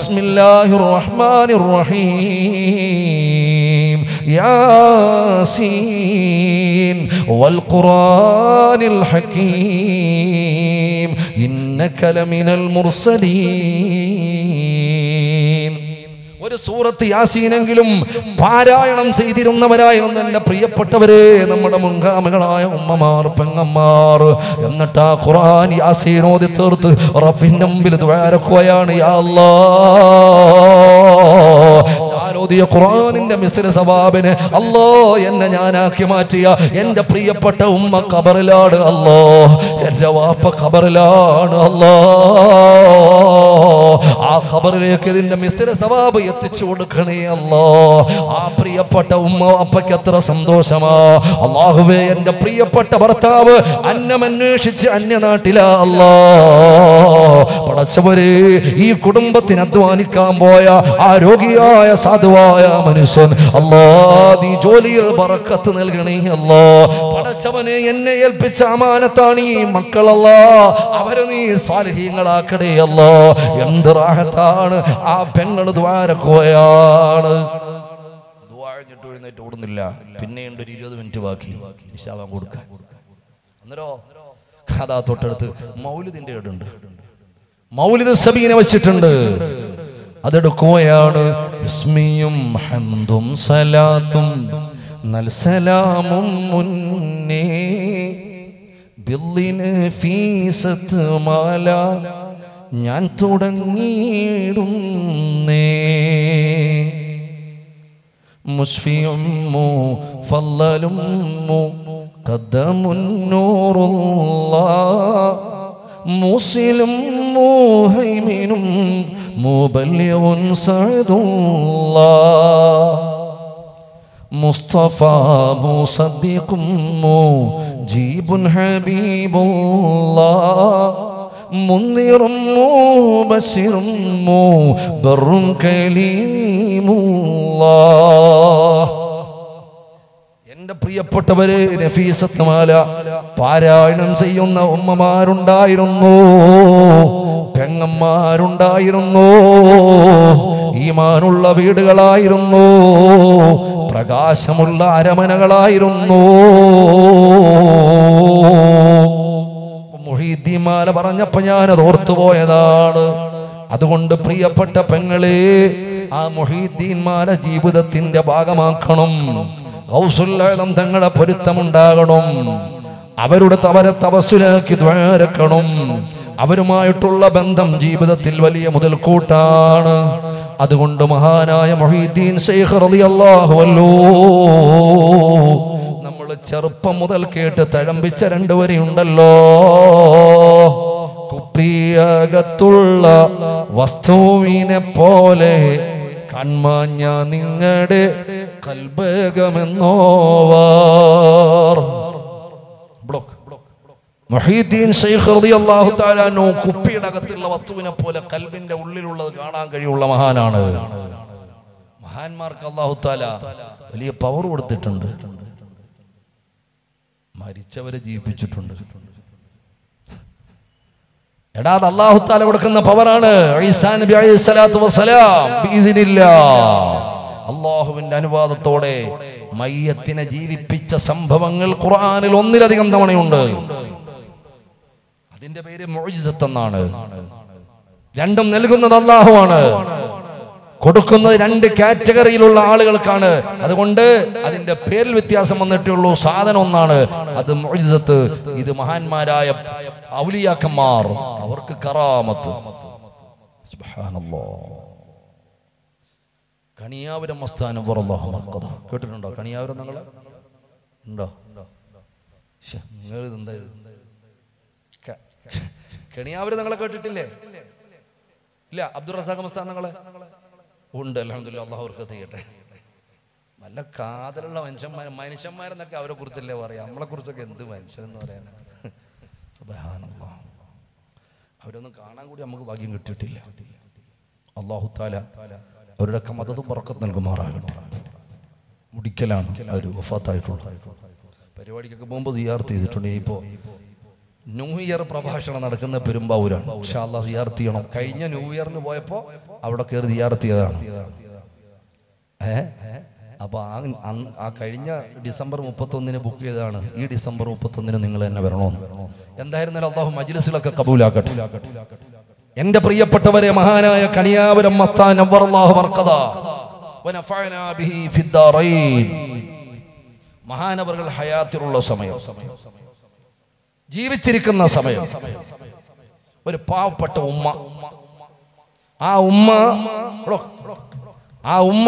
ബിസ്മില്ലാഹിർ റഹ്മാനിർ റഹീം യാസീൻ വൽ ഖുറാനിൽ ഹകീം ഇന്നക ലമിനൽ മുർസലീൻ ഒരു സൂറത്ത് യാസീനെങ്കിലും പാരായണം ചെയ്തിരുന്നവരായിരുന്നു എന്റെ പ്രിയപ്പെട്ടവരെ നമ്മുടെ മുൻഗാമികളായ ഉമ്മമാർ പെങ്ങന്മാർ എന്നിട്ട് ആ ഖുർആൻ യാസീൻ ഓതി തീർത്ത് റബ്ബിന്റെ മുമ്പിൽ ദ്വാരക്കുകയാണ് യാ അല്ലാ ഞാൻ ഓതിയ ഖുർആനിന്റെ മിസ്ര സവാബിന് അല്ലോ എന്നെ ഞാനാക്കി മാറ്റിയ എന്റെ പ്രിയപ്പെട്ട ഉമ്മ ഖബറിലാണ് അല്ലോ എന്റെ വാപ്പ ഖബറിലാണ് അല്ലോ ആ ഖബറിലേക്ക് ഇതിന്റെ മിസ്ര സവാബ് എത്തിച്ചു കൊടുക്കണേ അല്ലോ ആ പ്രിയപ്പെട്ട ഉമ്മ അപ്പയ്ക്ക് എത്ര സന്തോഷമാ അള്ളാഹുവേ എന്റെ പ്രിയപ്പെട്ട ഭർത്താവ് അന്നമന്വേഷിച്ച് അന്യനാട്ടിലാ അല്ലോ പടച്ചവരെ ഈ കുടുംബത്തിന് അധ്വാനിക്കാൻ പോയ ആ രോഗിയായ സാധുവായ മനുഷ്യൻ അല്ലോ നീ ജോലിയിൽ പറക്കത്ത് നൽകണേ അല്ലോ പടച്ചവനെ എന്നെ ഏൽപ്പിച്ച അമാനത്താണ് ഈ മക്കളല്ല അവരെ നീ സ്വാലഹീങ്ങളാക്കണേ അല്ലോ എന്ത് റാഹത്താണ് ആ പെങ്ങൾ ദ്വാരക്കോയാണ് ദ്വാരഞ്ഞിട്ട് എഴുന്നേറ്റ് ഓടുന്നില്ല പിന്നെയുണ്ട് ഒരു ഇരുപത് മിനിറ്റ് ബാക്കി വിശാഖം കൊടുക്കാൻ അന്നേരോ കഥ തൊട്ടടുത്ത് മൗലിദിന്റെ ഇടുണ്ട് മൗലിദ് സബീനെ വെച്ചിട്ടുണ്ട് അതെടുക്കുകയാണ് ഇസ്മിയും ഹംദും സലാത്തും നൽസലാമും മുന്നേ ബില്ലിന് ഫീസത്ത് മാല ഞാൻ തുടങ്ങിയിടുന്നേ മുസ്ഫിയും ഫല്ലലും കദ്ദമുന്നൂറുള്ള മൂസിലും മൂഹൈമിനും മുബല്യവും സഴുതുള്ള മുസ്തഫ മുസദ്ദിഖും മുജീബുൻ ഹബീബുള്ള മുന്നിറും മുബശിറും മുബറും കലീമുള്ള എന്റെ പ്രിയപ്പെട്ടവര് നഫീസത്ത് മാല പാരായണം ചെയ്യുന്ന ഉമ്മമാരുണ്ടായിരുന്നു പെങ്ങന്മാരുണ്ടായിരുന്നു ഈമാനുള്ള വീടുകളായിരുന്നു പ്രകാശമുള്ള അരമനകളായിരുന്നു മുഹീദ്ദീമാല പറഞ്ഞപ്പോ ഞാനത് ഓർത്തുപോയതാണ് അതുകൊണ്ട് പ്രിയപ്പെട്ട പെങ്ങളെ ആ മൊഹീദ്ദീൻമാല ജീവിതത്തിന്റെ ഭാഗമാക്കണം ഗൗസുല്ലം തങ്ങളുടെ പൊരുത്തമുണ്ടാകണം അവരുടെ അവരെ തപസ്സിലാക്കി ദ്വാരക്കണം അവരുമായിട്ടുള്ള ബന്ധം ജീവിതത്തിൽ വലിയ മുതൽക്കൂട്ടാണ് അതുകൊണ്ട് മഹാനായ മൊഹീദ്ദീൻ ശൈഖ് റളിയല്ലാഹു അല്ലോ നമ്മൾ ചെറുപ്പം മുതൽ കേട്ട് തഴമ്പിച്ച രണ്ടുവരെയുണ്ടല്ലോ കുപ്പിയകത്തുള്ള വസ്തുവിനെ പോലെ കൺമാഞ്ഞ നിങ്ങളുടെ കൽബകമെന്നോവാർ ബ്ലോക്ക് മുഹീദ്ദീൻ ശൈഖ് റളിയല്ലാഹു തആല അൻഹു കുപ്പിയുടെ അകത്തുള്ള വസ്തുവിനെ പോലെ കൽബിന്റെ ഉള്ളിലുള്ളത് കാണാൻ കഴിയുള്ള മഹാനാണ് മഹാന്മാർക്ക് അല്ലാഹു തആല വലിയ പവർ കൊടുത്തിട്ടുണ്ട് മരിച്ചവരെ ജീവിപ്പിച്ചിട്ടുണ്ട് എടാ അത് അല്ലാഹു തആല കൊടുക്കുന്ന പവറാണ് ഈസാ നബി അലൈഹി സ്വലാത്തു വസ്സലാം ബിഇദ്നില്ലാ അള്ളാഹുവിന്റെ അനുവാദത്തോടെ മയ്യത്തിനെ ജീവിപ്പിച്ച സംഭവങ്ങൾ ഖുർആനിൽ ഒന്നിലധികം തവണയുണ്ട് അതിന്റെ പേര് മുഅ്ജിസത്ത് എന്നാണ് രണ്ടും നൽകുന്നത് അള്ളാഹുവാണ് കൊടുക്കുന്നത് രണ്ട് കാറ്റഗറിയിലുള്ള ആളുകൾക്കാണ് അതുകൊണ്ട് അതിന്റെ പേരിൽ വ്യത്യാസം വന്നിട്ടേ ഉള്ളൂ സാധനം ഒന്നാണ് അത് മുഅ്ജിസത്ത് ഇത് മഹാന്മാരായ ഔലിയാക്കന്മാർ അവർക്ക് കറാമത്ത് സുബ്ഹാനല്ലാഹ് കണിയാപുരം മസ്താനം പുറല്ലാഹു മർക്കത കേട്ടിട്ടുണ്ടോ കണിയാപുരം നിങ്ങൾ ഉണ്ടോ ശ്ശെ, നിങ്ങൾ ഇതെന്താ ഇത് ക- കണിയാപുരം നിങ്ങളെ കേട്ടിട്ടില്ലേ ഇല്ല അബ്ദുൾ റസാഖ് മസ്താൻ നിങ്ങളെ ഉണ്ട് അലഹമില്ല അള്ളാഹു അവർക്ക് ചെയ്യട്ടെ നല്ല കാതലുള്ള മനുഷ്യന്മാർ മനുഷ്യന്മാരെന്നൊക്കെ അവരെ കുറിച്ചല്ലേ പറയാം നമ്മളെ കുറിച്ചൊക്കെ എന്ത് മനുഷ്യൻ എന്ന് പറയാൻ സുബ്ഹാനല്ലാഹ്. അവരൊന്നും കാണാൻ കൂടി നമുക്ക് ഭാഗ്യം കിട്ടിയിട്ടില്ല അള്ളാഹു താല അവരുടെയൊക്കെ മതതും പറക്കത്ത് നൽകുമാറാകട്ടെ മുടിക്കലാണ് അവർ വഫാത്തായിട്ടുള്ളത് പരിപാടിക്കൊക്കെ പോകുമ്പോൾ സിയാർത്ത് ചെയ്തിട്ടുണ്ട് ഇപ്പോൾ ന്യൂ ഇയർ പ്രഭാഷണം നടക്കുന്ന പെരുമ്പാവൂരാണ് പക്ഷെ അള്ളാഹ് സിയാർത്ത് ചെയ്യണം കഴിഞ്ഞ ന്യൂ ഇയറിന് പോയപ്പോ അവിടെ കയറി സിയാർത്ത് ചെയ്തതാണ് ഏ അപ്പൊ ആ അന്ന് ആ കഴിഞ്ഞ ഡിസംബർ മുപ്പത്തൊന്നിന് ബുക്ക് ചെയ്തതാണ് ഈ ഡിസംബർ മുപ്പത്തൊന്നിന് നിങ്ങൾ തന്നെ വരണമെന്ന് എന്തായിരുന്നാലും അള്ളാഹു മജ്ലിസിലൊക്കെ കബൂലാക്കട്ടെ എന്റെ പ്രിയപ്പെട്ടവരെ മഹാനായ കണിയാപുരം മസ്താൻ നവ്വറല്ലാഹു ബർക്കത വനഫഅനാ ബിഹി ഫിദ്ദാറൈൻ മഹാനവറുകൾ ഹയാത്തിലുള്ള സമയം ജീവിച്ചിരിക്കുന്ന സമയം ഒരു പാവപ്പെട്ട ഉമ്മ ആ ഉമ്മ എടോ, ആ ഉമ്മ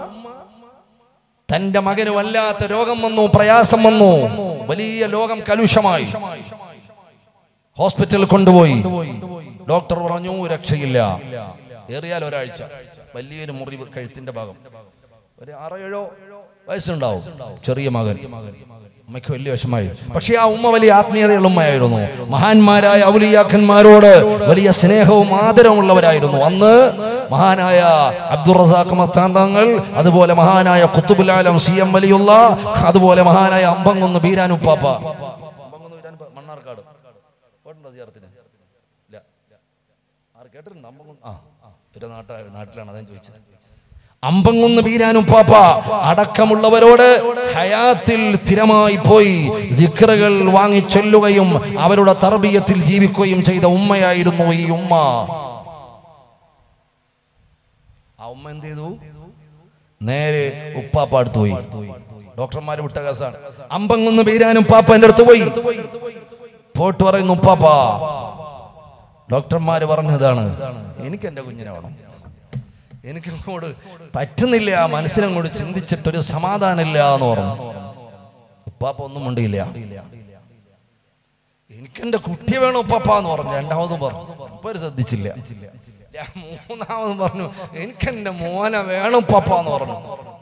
തന്റെ മകന് വല്ലാത്ത രോഗം വന്നു പ്രയാസം വന്നു വലിയ ലോകം കലുഷമായി ഹോസ്പിറ്റലിൽ കൊണ്ടുപോയി ഡോക്ടർ പറഞ്ഞു രക്ഷയില്ല ഏറിയാൽ ഒരാഴ്ച വലിയൊരു മുറിവ് കഴുത്തിന്റെ ഭാഗം ഒരു ആറോ ഏഴോ വയസ്സുണ്ടാവും ചെറിയ മകൻ അമ്മയ്ക്ക് വലിയ വിഷമായി പക്ഷെ ആ ഉമ്മ വലിയ ആത്മീയതയുള്ള ഉമ്മയായിരുന്നു മഹാന്മാരായ ഔലിയാക്കന്മാരോട് വലിയ സ്നേഹവും ആദരവും ഉള്ളവരായിരുന്നു അന്ന് മഹാനായ അബ്ദുൾ റസാഖ് മസ്താൻ തങ്ങൾ അതുപോലെ മഹാനായ കുത്തുബുൽ ആലം സി എം വലിയുള്ള അതുപോലെ മഹാനായ അമ്പങ്ങുന്ന് ബീരാനുപ്പാപ്പ അമ്പങ്ങുന്ന് ബീരാനുപ്പ മണ്ണാർക്കാട് പോയിട്ടുണ്ടോ സിയാറത്തിന് ഇല്ല ആര് കേട്ടിട്ടുണ്ട് അമ്പങ്ങുന്ന് ആ ആ ഒരു നാട്ട നാട്ടിലാണ് അതാ ചോദിച്ചത് അമ്പങ്ങുന്ന് വീരാനും പാപ്പ അടക്കമുള്ളവരോട് ഹയാത്തിൽ സ്ഥിരമായി പോയി ദിക്റുകൾ വാങ്ങി ചൊല്ലുകയും അവരുടെ തർബീയത്തിൽ ജീവിക്കുകയും ചെയ്ത ഉമ്മയായിരുന്നു ഈ ഉമ്മ ആ ഉമ്മ എന്ത് ചെയ്തു നേരെ ഉപ്പാപ്പ അടുത്ത് പോയി ഡോക്ടർമാര് വിട്ട കേസാണ് അമ്പങ്ങുന്ന് വീരാനും പാപ്പ എന്റെ അടുത്ത് പോയി പോയിട്ട് പറയുന്നു ഉപ്പാപ്പ ഡോക്ടർമാര് പറഞ്ഞതാണ് എനിക്ക് എന്റെ കുഞ്ഞിനെ വേണം എനിക്ക് അങ്ങോട്ട് പറ്റുന്നില്ല ആ മനസ്സിനങ്ങോട്ട് ചിന്തിച്ചിട്ടൊരു സമാധാനമില്ല എന്ന് പറഞ്ഞു ഉപ്പാപ്പ ഒന്നും മിണ്ടിയില്ല എനിക്ക് എന്റെ കുട്ടിയെ വേണം ഉപ്പാപ്പ എന്ന് പറഞ്ഞു രണ്ടാമതും പറഞ്ഞു ഉപ്പ ശ്രദ്ധിച്ചില്ല ഞാൻ മൂന്നാമതും പറഞ്ഞു എനിക്ക് എന്റെ മോനെ വേണം ഉപ്പാപ്പ എന്ന് പറഞ്ഞു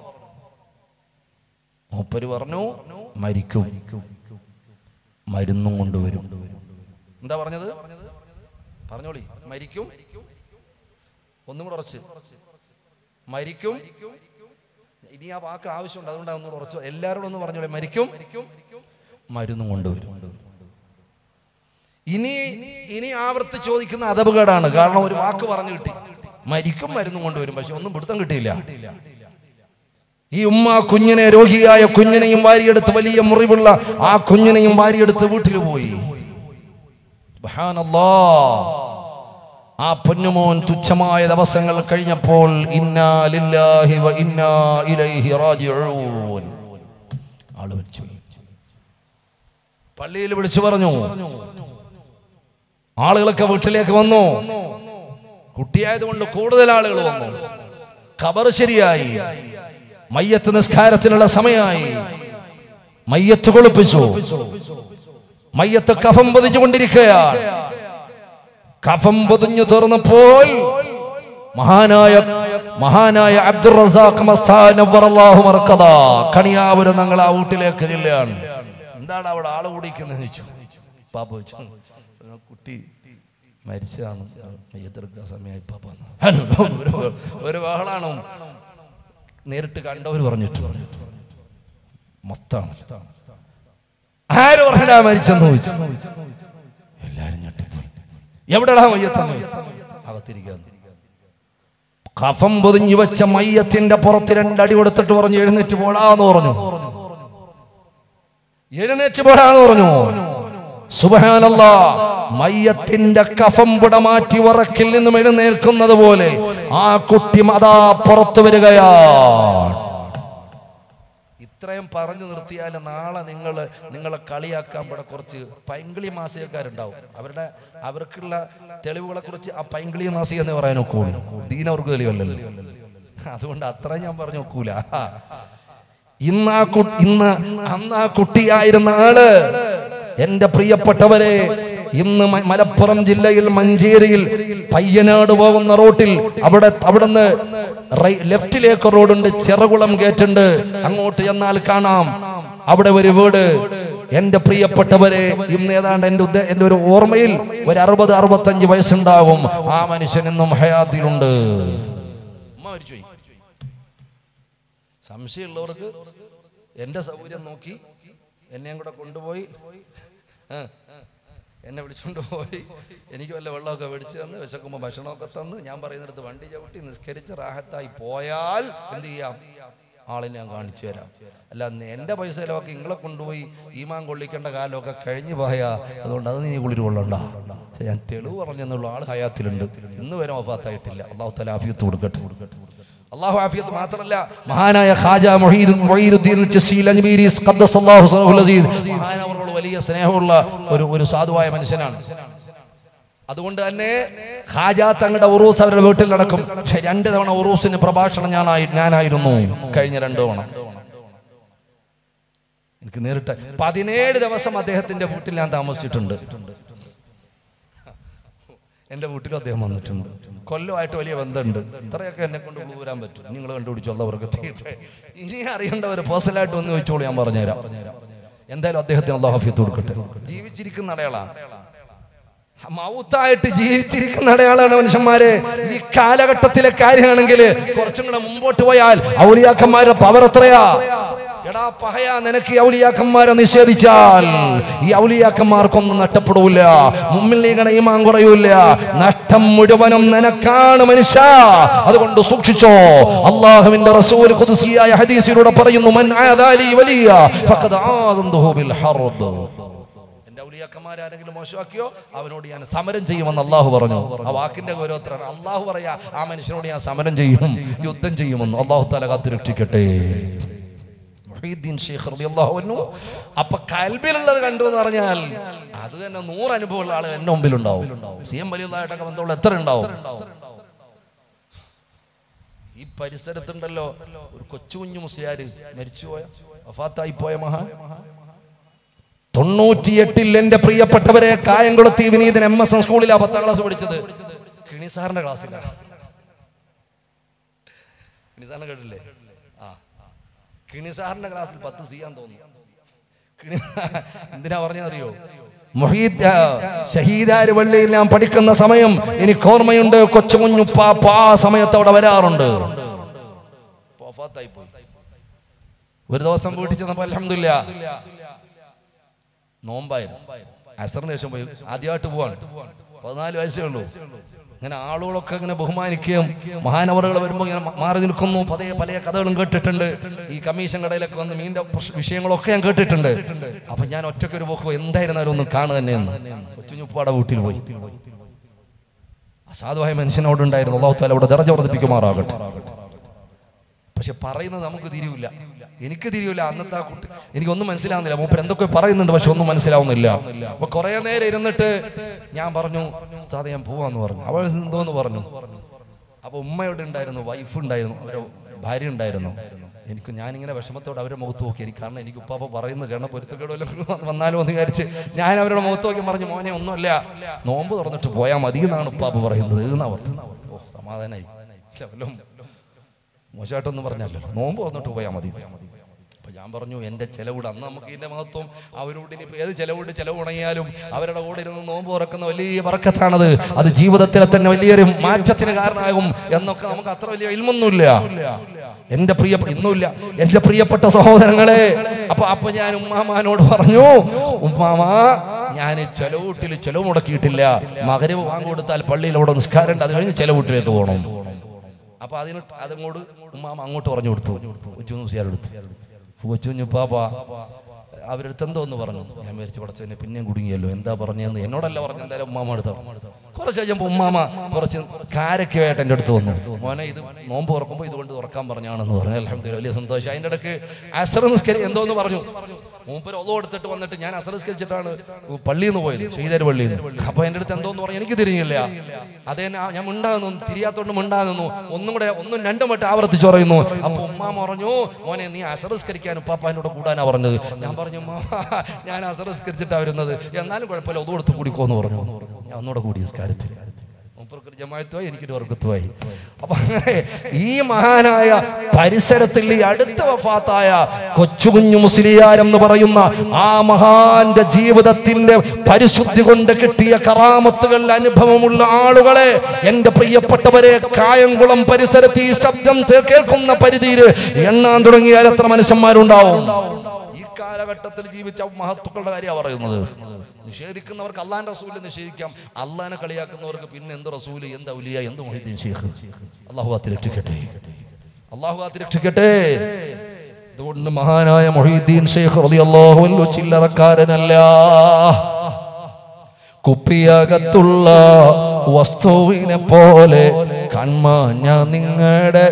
മൂപ്പര് പറഞ്ഞു മരിക്കും മരുന്നും കൊണ്ടുവരും എന്താ പറഞ്ഞത് പറഞ്ഞോളി മരിക്കും ഒന്നും കൂടെ ഉറച്ച് മരിക്കും ഇനി ആ വാക്ക് ആവശ്യമുണ്ട് അതുകൊണ്ടാണ് ഒന്നുകൂടെ ഉറച്ചു എല്ലാവരോടും ഒന്ന് പറഞ്ഞോളെ മരിക്കും മരുന്നും കൊണ്ടുവരും ഇനി ഇനി ആവർത്തി ചോദിക്കുന്ന അതപകടാണ് കാരണം ഒരു വാക്ക് പറഞ്ഞു കിട്ടി മരിക്കും മരുന്നും കൊണ്ടുവരും പക്ഷെ ഒന്നും പിടുത്തം കിട്ടിയില്ല ഈ ഉമ്മ കുഞ്ഞിനെ രോഗിയായ കുഞ്ഞിനെയും വാരിയെടുത്ത് വലിയ മുറിവുള്ള ആ കുഞ്ഞിനെയും വാരിയെടുത്ത് വീട്ടിൽ പോയി സുബ്ഹാനല്ലാ. ആ പൊന്നുമോൻ തുച്ഛമായ ദിവസങ്ങൾ കഴിഞ്ഞപ്പോൾ ഇന്നാ ലില്ലാഹി വ ഇന്നാ ഇലൈഹി റാജിഊൻ ആള് വിളിച്ചു പള്ളിയിൽ വിളിച്ചു പറഞ്ഞു ആളുകളൊക്കെ വീട്ടിലേക്ക് വന്നു കുട്ടിയായതുകൊണ്ട് കൂടുതൽ ആളുകൾ വന്നു ഖബർ ശരിയായി മയ്യത്ത് നിസ്കാരത്തിനുള്ള സമയമായി മയ്യത്ത് കുളിപ്പിച്ചു മയ്യത്ത് കഫം പൊതിഞ്ഞുകൊണ്ടിരിക്കുകയാണ് കഫം പൊതിഞ്ഞു തീർന്നപ്പോൾ മഹാനായ മഹാനായ അബ്ദുൾ റസാഖ് മസ്താൻ നവ്വറല്ലാഹു മർക്കദ കണിയാപുരം ഞങ്ങൾ ആ വീട്ടിലേക്ക് ചെല്ലുകയാണ് എന്താണ് അവിടെ ആള് കൂടിക്കുന്നത് ചോദിച്ചു പാപ്പ വെച്ചു കുട്ടി മരിച്ചതാണ് മയ്യത്തെടുക്കാൻ സമയമായി പാപ്പ ഒരു- ഒരു ബഹളാണ് നേരിട്ട് കണ്ടവർ പറഞ്ഞിട്ട് മസ്താണ് ആര് പറഞ്ഞാ മരിച്ചെന്ന് ചോദിച്ചു എല്ലാരും ഞെട്ടിപ്പോയി എവിടെടാ മയ്യത്തെന്ന് അകത്തിരിക്കാൻ കഫം പൊതിഞ്ഞു വെച്ച മയ്യത്തിന്റെ പുറത്ത് രണ്ടടി കൊടുത്തിട്ട് പറഞ്ഞു എഴുന്നേറ്റ് പോടാന്ന് പറഞ്ഞു എഴുന്നേറ്റ് പോടാന്ന് പറഞ്ഞു സുബഹാനല്ലാ മയ്യത്തിന്റെ കഫം പുട മാറ്റി ഉറക്കിൽ നിന്നും എഴുന്നേൽക്കുന്നത് പോലെ ആ കുട്ടി അതാ പുറത്തു വരികയാണ് ഇത്രയും പറഞ്ഞു നിർത്തിയാൽ നാളെ നിങ്ങൾ നിങ്ങളെ കളിയാക്കാൻ ഇവിടെ കുറച്ച് പൈങ്കിളി മാസികക്കാരുണ്ടാവും അവരുടെ അവർക്കുള്ള തെളിവുകളെ കുറിച്ച് ആ പൈങ്കിളി മാസിക എന്ന് പറയാൻ ഒക്കൂല ദീനവർക്ക് തെളിവല്ലല്ലോ അതുകൊണ്ട് അത്ര ഞാൻ പറഞ്ഞു നോക്കൂല ഇന്ന് ആ കു ഇന്ന് അന്ന് ആ കുട്ടിയായിരുന്ന ആള് എന്റെ പ്രിയപ്പെട്ടവരെ ഇന്ന് മ- മലപ്പുറം ജില്ലയിൽ മഞ്ചേരിയിൽ പയ്യനാട് പോകുന്ന റോട്ടിൽ അവിടെ അവിടുന്ന് റൈ- ലെഫ്റ്റിലേക്ക് റോഡുണ്ട് ചെറുകുളം ഗേറ്റുണ്ട് അങ്ങോട്ട് ചെന്നാൽ കാണാം അവിടെ ഒരു വീട് എന്റെ പ്രിയപ്പെട്ടവരെ ഇന്ന് ഏതാണ്ട് എന്റെ ഉദ്ദേ- എന്റെ ഒരു ഓർമ്മയിൽ ഒരു അറുപത് അറുപത്തഞ്ച് വയസ്സുണ്ടാകും ആ മനുഷ്യൻ ഇന്നും ഹയാത്തിലുണ്ട് ഉമ്മ മരിച്ചുപോയി സംശയമുള്ളവർക്ക് എൻ്റെ സൗകര്യം നോക്കി എന്നെയും കൂടെ കൊണ്ടുപോയി ആ, എന്നെ വിളിച്ചുകൊണ്ട് പോയി എനിക്ക് വല്ല വെള്ളമൊക്കെ മേടിച്ച് തന്ന് വിശക്കുമ്പോൾ ഭക്ഷണമൊക്കെ തന്ന് ഞാൻ പറയുന്നിടത്ത് വണ്ടി ചവിട്ടി നിസ്കരിച്ച് റാഹത്തായി പോയാൽ എന്ത് ചെയ്യാം ആളിനെ ഞാൻ കാണിച്ചു തരാം അല്ല എൻ്റെ പൈസ ചിലവൊക്കെ ഇങ്ങളെ കൊണ്ടുപോയി ഈമാൻ കൊള്ളിക്കേണ്ട കാലമൊക്കെ കഴിഞ്ഞു പോയാ അതുകൊണ്ട് അത് നീ കുളിര് കൊള്ളണ്ട ഞാൻ തെളിവ് പറഞ്ഞെന്നുള്ള ആൾ ഹയാത്തിലുണ്ട് ഇന്ന് വരെ വഫാത്തായിട്ടില്ല അള്ളാഹു തല ആഫിയത്ത് കൊടുക്കട്ടെ കൊടുക്കട്ടെ അള്ളാഹു ആഫിയത്ത് മാത്രമല്ല മഹാനായ ഖാജ മുഹീദ് മുഹീറുദ്ദീൻ ജസീൽ അജ്മീരി ഖദ്ദസല്ലാഹു സറഹുൽ അസീസ് മഹാനവറുകൾ വലിയ സ്നേഹമുള്ള ഒരു ഒരു സാധുവായ മനുഷ്യനാണ് അതുകൊണ്ട് തന്നെ ഖാജ തങ്ങളുടെ ഉറൂസ് അവരുടെ വീട്ടിൽ നടക്കും പക്ഷെ രണ്ട് തവണ ഉറൂസിന് പ്രഭാഷണം ഞാനായി ഞാനായിരുന്നു കഴിഞ്ഞ രണ്ട് തവണ എനിക്ക് നേരിട്ട് പതിനേഴ് ദിവസം അദ്ദേഹത്തിന്റെ വീട്ടിൽ ഞാൻ താമസിച്ചിട്ടുണ്ട് എന്റെ വീട്ടിലും അദ്ദേഹം വന്നിട്ടുണ്ട് കൊല്ലമായിട്ട് വലിയ ബന്ധമുണ്ട് ഇത്രയൊക്കെ എന്നെ കൊണ്ട് ഊരാൻ പറ്റും നിങ്ങൾ കണ്ടുപിടിച്ചുള്ളവർക്ക് തീട്ടെ ഇനി അറിയേണ്ടവർ പേഴ്സണലായിട്ട് ഒന്ന് വെച്ചോളൂ ഞാൻ പറഞ്ഞുതരാം എന്തായാലും അദ്ദേഹത്തിന് അള്ളാഹു ഹഫീത്ത് കൊടുക്കട്ടെ ജീവിച്ചിരിക്കുന്ന അടയാളാണ് മൗത്തായിട്ട് ജീവിച്ചിരിക്കുന്ന അടയാളാണ് മനുഷ്യന്മാരെ ഈ കാലഘട്ടത്തിലെ കാര്യമാണെങ്കിൽ കുറച്ചും കൂടെ മുമ്പോട്ട് പോയാൽ ഔലിയാക്കന്മാരുടെ പവർ എത്രയാ എടാ പഹയ നിനക്ക് ഈ ഔലിയാക്കന്മാരെ നിഷേധിച്ചാൽ ഈ ഔലിയാക്കന്മാർക്കൊന്നും നഷ്ടപ്പെടൂല മുമ്പിൽ നീങ്ങണ ഈമാൻ കുറയൂല നഷ്ടം മുഴുവനും നിനക്കാണ് മനുഷ്യ അതുകൊണ്ട് സൂക്ഷിച്ചോ അള്ളാഹുവിന്റെ റസൂൽ ഖുദ്സിയായ ഹദീസിലൂടെ പറയുന്നു മൻ ആദാലി വലിയ ഫഖദ് ആദന്തുഹു ബിൽ ഹർബ് എന്റെ ഔലിയാക്കന്മാരെ ആരെങ്കിലും മോശമാക്കിയോ അവനോട് ഞാൻ സമരം ചെയ്യുമെന്ന് അള്ളാഹു പറഞ്ഞു ആ വാക്കിന്റെ ഗൗരവത്തിലാണ് അള്ളാഹു പറയാ ആ മനുഷ്യനോട് ഞാൻ സമരം ചെയ്യും യുദ്ധം ചെയ്യുമെന്ന് അള്ളാഹു തല കാത്തു രക്ഷിക്കട്ടെ മുഹീദ്ദീൻ ശൈഖ് റളിയല്ലാഹു അൻഹു അപ്പൊ കൽബിലുള്ളത് കണ്ടു എന്ന് പറഞ്ഞാൽ അത് തന്നെ നൂറ് അനുഭവമുള്ള ആളുകൾ എന്റെ മുമ്പിലുണ്ടാവും സി എം വലിയതായിട്ടൊക്കെ ബന്ധമുള്ള എത്ര ഉണ്ടാവും ഈ പരിസരത്തുണ്ടല്ലോ ഒരു കൊച്ചു കുഞ്ഞു മുസ്ലിയാര് മരിച്ചുപോയ വഫാത്തായി പോയ മഹാൻ തൊണ്ണൂറ്റിയെട്ടിൽ എന്റെ പ്രിയപ്പെട്ടവരെ കായംകുളത്തി വിനീതൻ എം എസ് എൻ സ്കൂളിലാ പത്താം ക്ലാസ് പഠിച്ചത് കിണി സാറിന്റെ ക്ലാസ്സിലാണ് കിണി സാറിനെ കേട്ടില്ലേ ആ കിണി സാറിന്റെ ക്ലാസ്സിൽ പത്ത് ചെയ്യാൻ തോന്നി കിണി എന്തിനാ പറഞ്ഞറിയോ മൊഹീദ് ഷഹീദാര് പള്ളിയിൽ ഞാൻ പഠിക്കുന്ന സമയം എനിക്ക് ഓർമ്മയുണ്ട് കൊച്ചു കുഞ്ഞു പാപ്പ ആ സമയത്ത് അവിടെ വരാറുണ്ട് വഫാത്തായി പോയി ഒരു ദിവസം വീട്ടിൽ ചെന്നപ്പോ അലഹമില്ല നോമ്പായിരുന്നു അസറിന് ശേഷം പോയി ആദ്യമായിട്ട് പോവാണ് പതിനാല് വയസ്സേ ഉള്ളൂ ഇങ്ങനെ ആളുകളൊക്കെ ഇങ്ങനെ ബഹുമാനിക്കുകയും മഹാനവറുകൾ വരുമ്പോൾ ഇങ്ങനെ മാറി നിൽക്കുന്നു പല പല കഥകളും കേട്ടിട്ടുണ്ട് ഈ കമ്മീഷൻ കടയിലൊക്കെ വന്ന് മീൻ്റെ പ്രശ്- വിഷയങ്ങളൊക്കെ ഞാൻ കേട്ടിട്ടുണ്ട് അപ്പൊ ഞാൻ ഒറ്റയ്ക്ക് ഒരു പോക്കോ എന്തായിരുന്നാലും ഒന്ന് കാണുക തന്നെയെന്ന് കൊച്ചുഞ്ഞുപ്പാടെ വീട്ടിൽ പോയി അസാധുവായ മനുഷ്യനോടുണ്ടായിരുന്നു അള്ളാഹു താല അവിടെ ദർജ വർദ്ധിപ്പിക്കുമാറാകട്ടെ പക്ഷെ പറയുന്നത് നമുക്ക് തിരിയില്ല എനിക്ക് തിരിയില്ല അന്നത്തെ ആ കുട്ടി എനിക്കൊന്നും മനസ്സിലാവുന്നില്ല മൂപ്പർ എന്തൊക്കെ പറയുന്നുണ്ട് പക്ഷെ ഒന്നും മനസ്സിലാവുന്നില്ല അപ്പൊ കുറെ നേരം ഇരുന്നിട്ട് ഞാൻ പറഞ്ഞു ഉസ്താദേ ഞാൻ പോവാന്ന് പറഞ്ഞു അവൾ എന്തോന്ന് പറഞ്ഞു അപ്പൊ ഉമ്മയോട് ഉണ്ടായിരുന്നു വൈഫ് ഉണ്ടായിരുന്നു അവരുടെ ഭാര്യ ഉണ്ടായിരുന്നു എനിക്ക് ഞാനിങ്ങനെ വിഷമത്തോടെ അവരുടെ മുഖത്ത് നോക്കി എനിക്ക് കാരണം എനിക്ക് ഉപ്പാപ്പ പറയുന്നത് കാരണം പൊരുത്തക്കേട് വല്ലതും വന്നാലോ എന്ന് വിചാരിച്ച് ഞാൻ അവരുടെ മുഖത്ത് നോക്കി പറഞ്ഞു മോനെ ഒന്നുമല്ല നോമ്പ് തുറന്നിട്ട് പോയാൽ മതി എന്നാണ് ഉപ്പാപ്പ പറയുന്നത് എന്നാ പറഞ്ഞു ഓ സമാധാനായി ഇല്ല, വല്ലതും മോശമായിട്ടൊന്നും പറഞ്ഞല്ലോ നോമ്പ് വന്നിട്ട് പോയാൽ മതി അപ്പൊ ഞാൻ പറഞ്ഞു എന്റെ ചെലവിട് അന്ന് നമുക്ക് ഇതിന്റെ മഹത്വം അവരോട് ഇനിയിപ്പോ ഏത് ചെലവിട് ചെലവ് ഉണങ്ങിയാലും അവരുടെ കൂടെ ഇരുന്ന് നോമ്പ് തുറക്കുന്ന വലിയ വർക്കത്താണത് അത് ജീവിതത്തിലെ തന്നെ വലിയൊരു മാറ്റത്തിന് കാരണമാകും എന്നൊക്കെ നമുക്ക് അത്ര വലിയ ഇൽമൊന്നുമില്ല എന്റെ പ്രിയ ഇന്നുമില്ല എന്റെ പ്രിയപ്പെട്ട സഹോദരങ്ങളെ അപ്പൊ അപ്പൊ ഞാൻ ഉമ്മാമാനോട് പറഞ്ഞു ഉമ്മാമാ ഞാൻ ചെലവൂട്ടിൽ ചെലവ് മുടക്കിയിട്ടില്ല മകരവ് വാങ്ങിക്കൊടുത്താൽ പള്ളിയിൽ അവിടെ നിസ്കാരം ഉണ്ട് അത് കഴിഞ്ഞ് ചെലവൂട്ടിലേക്ക് പോകണം അപ്പൊ അതിന് അതങ്ങോട്ട് ഉമ്മാമ അങ്ങോട്ട് പറഞ്ഞു കൊടുത്തു കൊച്ചു മുസിയാരെടുത്ത് കൊച്ചു കുഞ്ഞുപ്പാപ്പ അവരെടുത്ത് എന്തോ ഒന്ന് പറഞ്ഞു ഞാൻ വിചാരിച്ചു പടച്ചതിനെ പിന്നെയും കുടുങ്ങിയല്ലോ എന്താ പറഞ്ഞതെന്ന് എന്നോടല്ല പറഞ്ഞു എന്തായാലും ഉമ്മാമ എടുത്തോ കുറച്ച് കഴിഞ്ഞപ്പോ ഉമ്മാമ കുറച്ച് കാരൊക്കെയായിട്ട് എൻ്റെ അടുത്ത് വന്നു മോനെ ഇത് നോമ്പ് തുറക്കുമ്പോൾ ഇതുകൊണ്ട് തുറക്കാൻ പറഞ്ഞാണെന്ന് പറഞ്ഞു അലഹമ്മദ് വലിയ സന്തോഷം അതിൻ്റെ ഇടയ്ക്ക് അസർ നിസ്കരി എന്തോന്ന് പറഞ്ഞു മൂപ്പര് ഒതോ എടുത്തിട്ട് വന്നിട്ട് ഞാൻ അസറസ്കരിച്ചിട്ടാണ് പള്ളിയിൽ നിന്ന് പോയത് ശ്രീധര പള്ളിയിൽ നിന്ന് അപ്പൊ എൻ്റെ അടുത്ത് എന്തോന്ന് പറഞ്ഞു എനിക്ക് തിരിഞ്ഞില്ല അതേ ഞാൻ മിണ്ടാകുന്നു തിരിയാത്തോണ്ട് മിണ്ടാകുന്നു ഒന്നും കൂടെ ഒന്നും രണ്ടും വട്ടം ആവർത്തിച്ച് പറയുന്നു അപ്പൊ ഉമ്മ പറഞ്ഞു മോനെ നീ അസറസ്കരിക്കാൻ ഉപ്പാപ്പാനോട് കൂടാനാ പറഞ്ഞത് ഞാൻ പറഞ്ഞു "ഉമ്മാ, ഞാൻ അസറസ്കരിച്ചിട്ടാ വരുന്നത് എന്നാലും കുഴപ്പമില്ല ഒതു കൊടുത്ത് കുടിക്കോന്ന് പറഞ്ഞു ഞാൻ ഒന്നുകൂടെ കൂടി നിസ്കാരത്തിൽ മൂപ്പർക്കൊരു ജമായത്തുമായി എനിക്കൊരു വർഗത്തുമായി അപ്പൊ അങ്ങനെ ഈ മഹാനായ പരിസരത്തിൽ ഈ അടുത്ത വഫാത്തായ കൊച്ചുകുഞ്ഞു മുസ്ലിയാർ എന്ന് പറയുന്ന ആ മഹാന്റെ ജീവിതത്തിന്റെ പരിശുദ്ധി കൊണ്ട് കിട്ടിയ കറാമത്തുകൾ അനുഭവമുള്ള ആളുകളെ എന്റെ പ്രിയപ്പെട്ടവരെ കായംകുളം പരിസരത്ത് ഈ ശബ്ദം തേ- കേൾക്കുന്ന പരിധിയിൽ എണ്ണാൻ തുടങ്ങിയാൽ എത്ര മനുഷ്യന്മാരുണ്ടാവും ഈ കാല കാലഘട്ടത്തിൽ ജീവിച്ച മഹത്തുക്കളുടെ കാര്യമാണ് പറയുന്നത് നിഷേധിക്കുന്നവർക്ക് അള്ളാൻ റസൂല് നിഷേധിക്കാം അള്ളാനെ കളിയാക്കുന്നവർക്ക് പിന്നെ എന്ത് റസൂല് എന്ത് ഔലിയ എന്ത് മൊഹീദ്ദീൻ ഷേഖ് അള്ളാഹു കാത്ത് രക്ഷിക്കട്ടെ അള്ളാഹു കാത്ത് രക്ഷിക്കട്ടെ അതുകൊണ്ട് മഹാനായ മൊഹീദ്ദീൻ ഷേഖ് റളിയല്ലാഹു അൻഹു ചില്ലറക്കാരനല്ല കുപ്പിയകത്തുള്ള വസ്തുവിനെ പോലെ കൺമാഞ്ഞ നിങ്ങളുടെ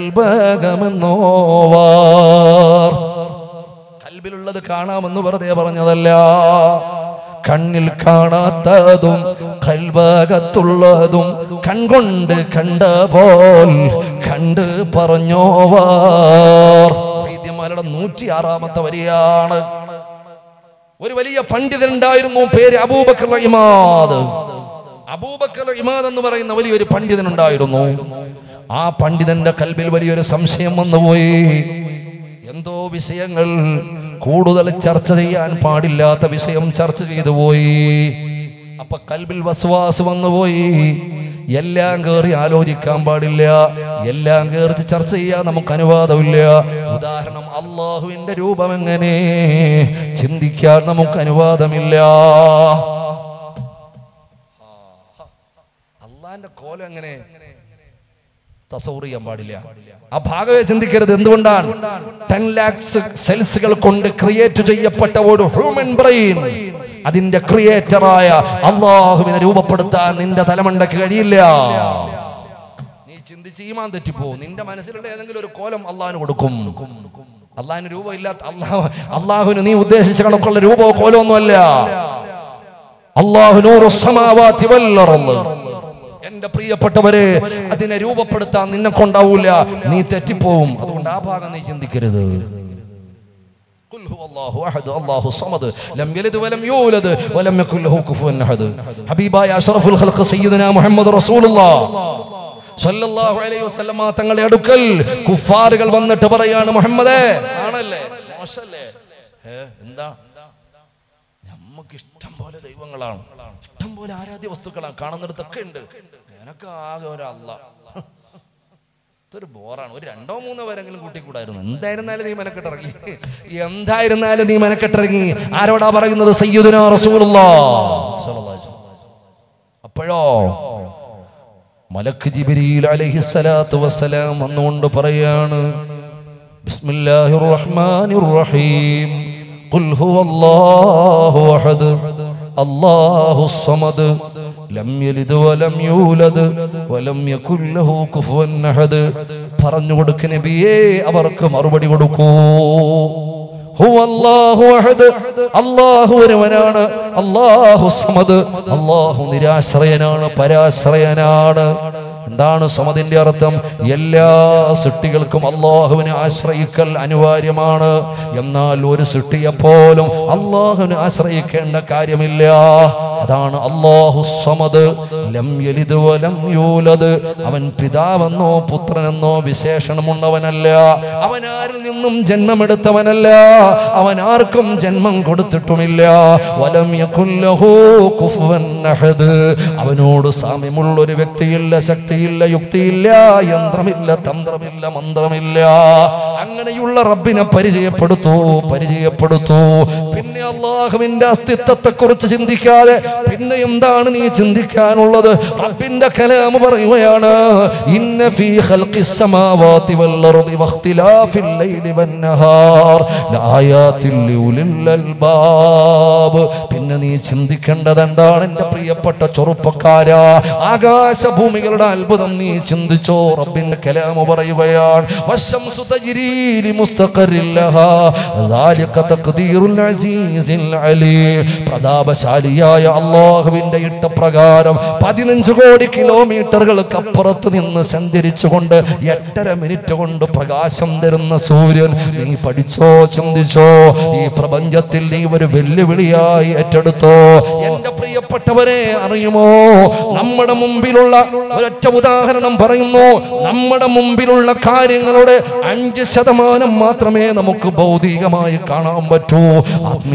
കൽബകമെന്നോവാർ കൽബിലുള്ളത് കാണാമെന്ന് വെറുതെ പറഞ്ഞതല്ല കണ്ണിൽ കാണാത്തതും കൽബകത്തുള്ളതും കൺകൊണ്ട് കണ്ട പോൽ കണ്ട് പറഞ്ഞോവാർ വൈദ്യന്മാരുടെ നൂറ്റി ആറാമത്തെ വരിയാണ് ഒരു വലിയ പണ്ഡിതനുണ്ടായിരുന്നു പേര് അബൂബക്കർ ഇമാദ് അബൂബക്കർ ഇമാദ് എന്ന് പറയുന്ന വലിയൊരു പണ്ഡിതനുണ്ടായിരുന്നു ആ പണ്ഡിതന്റെ കൽബിൽ വലിയൊരു സംശയം വന്നുപോയി എന്തോ വിഷയങ്ങൾ കൂടുതൽ ചർച്ച ചെയ്യാൻ പാടില്ലാത്ത വിഷയം ചർച്ച ചെയ്തു പോയി അപ്പൊ കൽബിൽ വസ്വാസ് വന്നുപോയി എല്ലാം കയറി ആലോചിക്കാൻ പാടില്ല എല്ലാം കയറി ചർച്ച ചെയ്യാൻ നമുക്ക് അനുവാദമില്ല ഉദാഹരണം അള്ളാഹുവിന്റെ രൂപം എങ്ങനെ ചിന്തിക്കാൻ നമുക്ക് അനുവാദമില്ല അള്ളാന്റെ കോലം എങ്ങനെ തസൗർ ചെയ്യാൻ പാടില്ല ആ ഭാഗമേ ചിന്തിക്കരുത് എന്തുകൊണ്ടാണ് ടെൻ ലാക്സ് സെൽസുകൾ കൊണ്ട് ക്രിയേറ്റ് ചെയ്യപ്പെട്ട ഒരു ഹ്യൂമൻ ബ്രെയിൻ അതിന്റെ ക്രിയേറ്ററായ അള്ളാഹുവിനെ രൂപപ്പെടുത്താൻ നിന്റെ തലമണ്ടക്ക് കഴിയില്ല നീ ചിന്തിച്ച് ഈമാൻ തെറ്റിപ്പോ നിന്റെ മനസ്സിലുള്ള ഏതെങ്കിലും ഒരു കോലം അള്ളാഹിന് കൊടുക്കും അള്ളാഹിന് രൂപമില്ലാത്ത അള്ളാഹു അള്ളാഹുവിന് നീ ഉദ്ദേശിച്ച കണക്കുള്ള രൂപമോ കോലോ ഒന്നുമല്ല അള്ളാഹു നൂറു സമാവാതി വല്ലറള് എന്റെ പ്രിയപ്പെട്ടവരെ അതിനെ രൂപപ്പെടുത്താൻ നിന്നെ കൊണ്ടാവൂല നീ തെറ്റിപ്പോവും അതുകൊണ്ട് ആ ഭാഗം നീ ചിന്തിക്കരുത് قل هو الله احد الله الصمد لم يلد ولم يولد ولم يكن له كفوا احد ഹബീബായ അഷ്റഫുൽ ഖൽഖ് സയ്യിദുനാ മുഹമ്മദ് റസൂലുള്ളാഹ് സല്ലല്ലാഹു അലൈഹി വസല്ലമ തങ്ങളുടെ അടുക്കൽ കുഫാറുകൾ വന്നിട്ട് പറയാണ് മുഹമ്മദേ ആണല്ലേ മോശല്ലേ ഏ, എന്താ നമുക്ക് ഇഷ്ടം പോലെ ദൈവങ്ങളാണ് ഇഷ്ടം പോലെ ആരാധ്യ വസ്തുക്കളാണ് കാണുന്നിടത്തൊക്കെ ഉണ്ട് എനക്ക് ആകെ ഒരല്ല ഇതൊരു ബോറാണ് ഒരു രണ്ടോ മൂന്നോ പേരെങ്കിലും കൂട്ടിക്കൂടായിരുന്നു എന്തായിരുന്നാലും നീ മെനക്കെട്ടിറങ്ങി എന്തായിരുന്നാലും നീ മെനക്കെട്ടിറങ്ങി ആരോടാ പറയുന്നത് സയ്യിദുനാ റസൂലുള്ളാഹ് സ്വല്ലല്ലാഹു അലൈഹി വസല്ലം. അപ്പോഴോ മലക്ക് ജിബ്രീൽ അലൈഹിസ്സലാത്തു വസ്സലാം വന്നുകൊണ്ട് പറയാണ് ബിസ്മില്ലാഹിർ റഹ്മാനിർ റഹീം ഖുൽ ഹുവല്ലാഹു അഹദ് അല്ലാഹുസ് സമദ് ലം യലിദ് വലം യൂലദ് വലം യകുൽ ലഹു കുഫുവൻ അഹദ് പറഞ്ഞു കൊടുക്ക് നബിയേ അവർക്ക് മറുപടി കൊടുക്കൂ ഹുവ അല്ലാഹു അഹദ് അല്ലാഹു ഒരുവനാണ് അല്ലാഹു സമദ് അല്ലാഹു നിരാശ്രയനാണ് പരാശ്രയനാണ് എന്താണ് സമതിന്റെ അർത്ഥം എല്ലാ സൃഷ്ടികൾക്കും അള്ളാഹുവിനെ ആശ്രയിക്കൽ അനിവാര്യമാണ് എന്നാൽ ഒരു സൃഷ്ടിയെപ്പോലും അള്ളാഹുവിനെ ആശ്രയിക്കേണ്ട കാര്യമില്ല അതാണ് അള്ളാഹു സമത് ലം യലിദ് വലം യൂലദ് അവൻ പിതാവെന്നോ പുത്രനെന്നോ വിശേഷണമുള്ളവനല്ല അവൻ ആരിൽ നിന്നും ജന്മമെടുത്തവനല്ല അവൻ ആർക്കും ജന്മം കൊടുത്തിട്ടുമില്ല വലം യകുല്ലഹു കുഫുവൻ അഹദ് അവനോട് സാമ്യമുള്ള ഒരു വ്യക്തിയില്ല ശക്തിയില്ല യുക്തിയില്ല യന്ത്രമില്ല തന്ത്രമില്ല മന്ത്രമില്ല അങ്ങനെയുള്ള റബ്ബിനെ പരിചയപ്പെടുത്തൂ പരിചയപ്പെടുത്തൂ പിന്നെ അള്ളാഹുവിന്റെ അസ്തിത്വത്തെ കുറിച്ച് ചിന്തിക്കാതെ പിന്നെ എന്താണ് നീ ചിന്തിക്കാനുള്ളത് റബ്ബിന്റെ കലാമ് പറയുകയാണ് ഇന്ന ഫീ ഖൽഖിസ് സമാവാതി വൽ അർദി വഖ്തിലാഫിൽ ലൈലി വന്നഹാർ ലആയാത്തിൽ ലിഉലിൽ അൽബാബ് പിന്നെ നീ ചിന്തിക്കേണ്ടത് എന്താണ് എൻ്റെ പ്രിയപ്പെട്ട ചെറുപ്പക്കാരാ ആകാശഭൂമികളുടെ അത്ഭുതം നീ ചിന്തിച്ചോ റബ്ബിന്റെ കലാമ് പറയുകയാണ് വശംസു തജ്രീ ലിമുസ്തഖറിൻ ലഹാ ذلك تقدير العزيز العليم പ്രതാപശാലിയായ അള്ളാഹുവിന്റെ ഇട്ടപ്രകാരം പതിനഞ്ച് കോടി കിലോമീറ്ററുകൾക്ക് അപ്പുറത്ത് നിന്ന് സഞ്ചരിച്ചുകൊണ്ട് എട്ടര മിനിറ്റ് കൊണ്ട് പ്രകാശം തരുന്ന സൂര്യൻ നീ പഠിച്ചോ ചിന്തിച്ചോ ഈ പ്രപഞ്ചത്തിൽ നീ ഒരു വെല്ലുവിളിയായി ഏറ്റെടുത്തോ എന്റെ പ്രിയപ്പെട്ടവരെ അറിയുമോ നമ്മുടെ മുമ്പിലുള്ള ഒരൊറ്റ ഉദാഹരണം പറയുന്നു നമ്മുടെ മുമ്പിലുള്ള കാര്യങ്ങളുടെ അഞ്ച് ശതമാനം മാത്രമേ നമുക്ക് ഭൗതികമായി കാണാൻ പറ്റൂ ആത്മീയ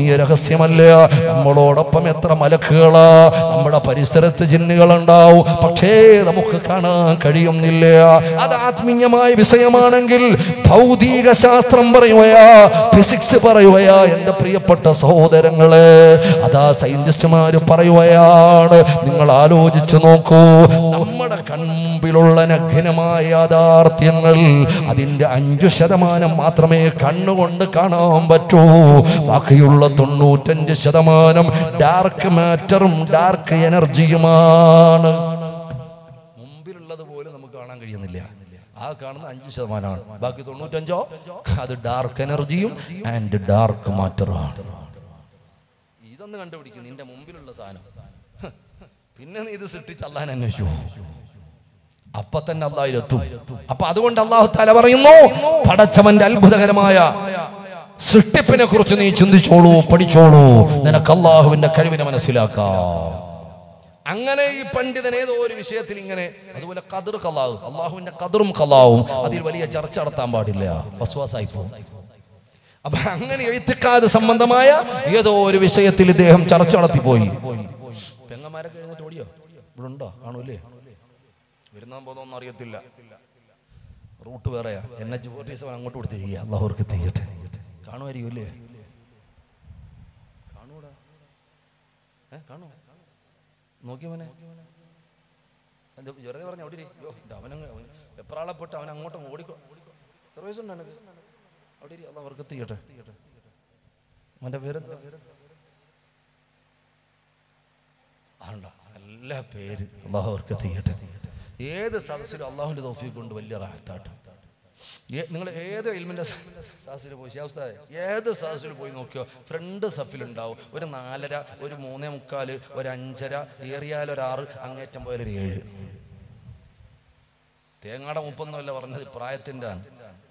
ആത്മീയ രഹസ്യമല്ല നമ്മളോടൊപ്പം എത്ര മലക്കുകളാ നമ്മുടെ പരിസരത്ത് ജിന്നുകളുണ്ടാവും പക്ഷേ നമുക്ക് കാണാൻ കഴിയുന്നില്ല അത് ആത്മീയമായ വിഷയമാണെങ്കിൽ ഭൗതിക ശാസ്ത്രം പറയുകയാ ഫിസിക്സ് പറയുകയാ എൻ്റെ പ്രിയപ്പെട്ട സഹോദരങ്ങളെ അതാ സയന്റിസ്റ്റുമാര് പറയുകയാണ് നിങ്ങൾ ആലോചിച്ചു നോക്കൂ നമ്മുടെ കൺമുമ്പിലുള്ള നഗ്നമായ യാഥാർത്ഥ്യങ്ങൾ അതിൻ്റെ അഞ്ചു ശതമാനം മാത്രമേ കണ്ണുകൊണ്ട് കാണാൻ പറ്റൂ ബാക്കിയുള്ള തൊണ്ണൂറ്റഞ്ച് ശതമാനം ഡാർക്ക് മാറ്ററും ഡാർക്ക് എനർജിയുമാണ് മുമ്പിലുള്ളത് പോലും നമുക്ക് കാണാൻ കഴിയുന്നില്ല ആ കാണുന്ന അഞ്ച് ശതമാനമാണ് ബാക്കി തൊണ്ണൂറ്റഞ്ചോ അത് ഡാർക്ക് എനർജിയും ആൻഡ് ഡാർക്ക് മാറ്ററുമാണ് ഇതൊന്ന് കണ്ടുപിടിക്കും നിന്റെ മുമ്പിലുള്ള സാധനം ഹ്. പിന്നെ നീ ഇത് സൃഷ്ടിച്ച് അള്ളാൻ അന്വേഷിച്ചു അപ്പൊ തന്നെ അള്ളാഹിലെത്തും അപ്പൊ അതുകൊണ്ട് അള്ളാഹു തല പറയുന്നു പടച്ചവന്റെ അത്ഭുതകരമായ സൃഷ്ടിപ്പിനെ കുറിച്ച് നീ ചിന്തിച്ചോളൂ പഠിച്ചോളൂ നിനക്ക് അള്ളാഹുവിന്റെ കഴിവിനെ മനസ്സിലാക്കാം അങ്ങനെ ഈ പണ്ഡിതൻ ഏതോ ഒരു വിഷയത്തിൽ ഇങ്ങനെ അതുപോലെ കതിർ കലാവ് അള്ളാഹുവിന്റെ കതിറും കലാവും അതിൽ വലിയ ചർച്ച നടത്താൻ പാടില്ല വസ്വാസായി പോകും അപ്പൊ അങ്ങനെ എഴുത്തിക്കാത് സംബന്ധമായ ഏതോ ഒരു വിഷയത്തിൽ ഇദ്ദേഹം ചർച്ച നടത്തിപ്പോയി പെങ്ങന്മാരൊക്കെ എഴുന്നേറ്റ് ഓടിയോ ഇവിടെ ഉണ്ടോ കാണൂലേ വരുന്നാൻ പോകുന്നൊന്നും അറിയത്തില്ല റൂട്ട് വേറെയാ എൻ എച്ച് ഫോർട്ടി സെവൻ അങ്ങോട്ട് കൊടുത്ത് ചെയ്യുക അള്ളാഹുർക്ക് ചെയ്യട്ടെ കാണുമായിരിക്കും അല്ലേ കാണൂടാ ഏ കാണോ നോക്കിയവനെ എന്താ വെറുതെ പറഞ്ഞ അവിടെ ഇരി. യ്യോ, ഇത് അവനങ്ങ് അവൻ എപ്രാളപ്പെട്ട് അവൻ അങ്ങോട്ടും ഓടിക്കോ എത്ര വയസ്സുണ്ട് എനിക്ക് അവിടെ ഇരി, അള്ളാഹ് വർക്കത്ത് ചെയ്യട്ടെ അവൻ്റെ പേരെന്താ ആണ്ട നല്ല പേര് അള്ളാഹു വർക്കത്ത് ചെയ്യട്ടെ ഏത് സദസ്സിലും അള്ളാഹുവിൻ്റെ തോഫിയെ കൊണ്ട് വലിയ റാഹത്താട്ട് നിങ്ങൾ ഏത് ഇൽമിൻ്റെ സദസ്സിൽ പോയി ശാസ്തായ ഏത് സദസ്സിൽ പോയി നോക്കിയോ ഫ്രണ്ട് സഫിലുണ്ടാവും ഒരു നാലര ഒരു മൂന്നേ മുക്കാല് ഒരു അഞ്ചര ഏറിയാൽ ഒരു ആറ് അങ്ങേറ്റം പോയാലൊരു ഏഴ് തേങ്ങാടെ മുപ്പൊന്നുമല്ല പറഞ്ഞത് പ്രായത്തിൻ്റെ ആണ്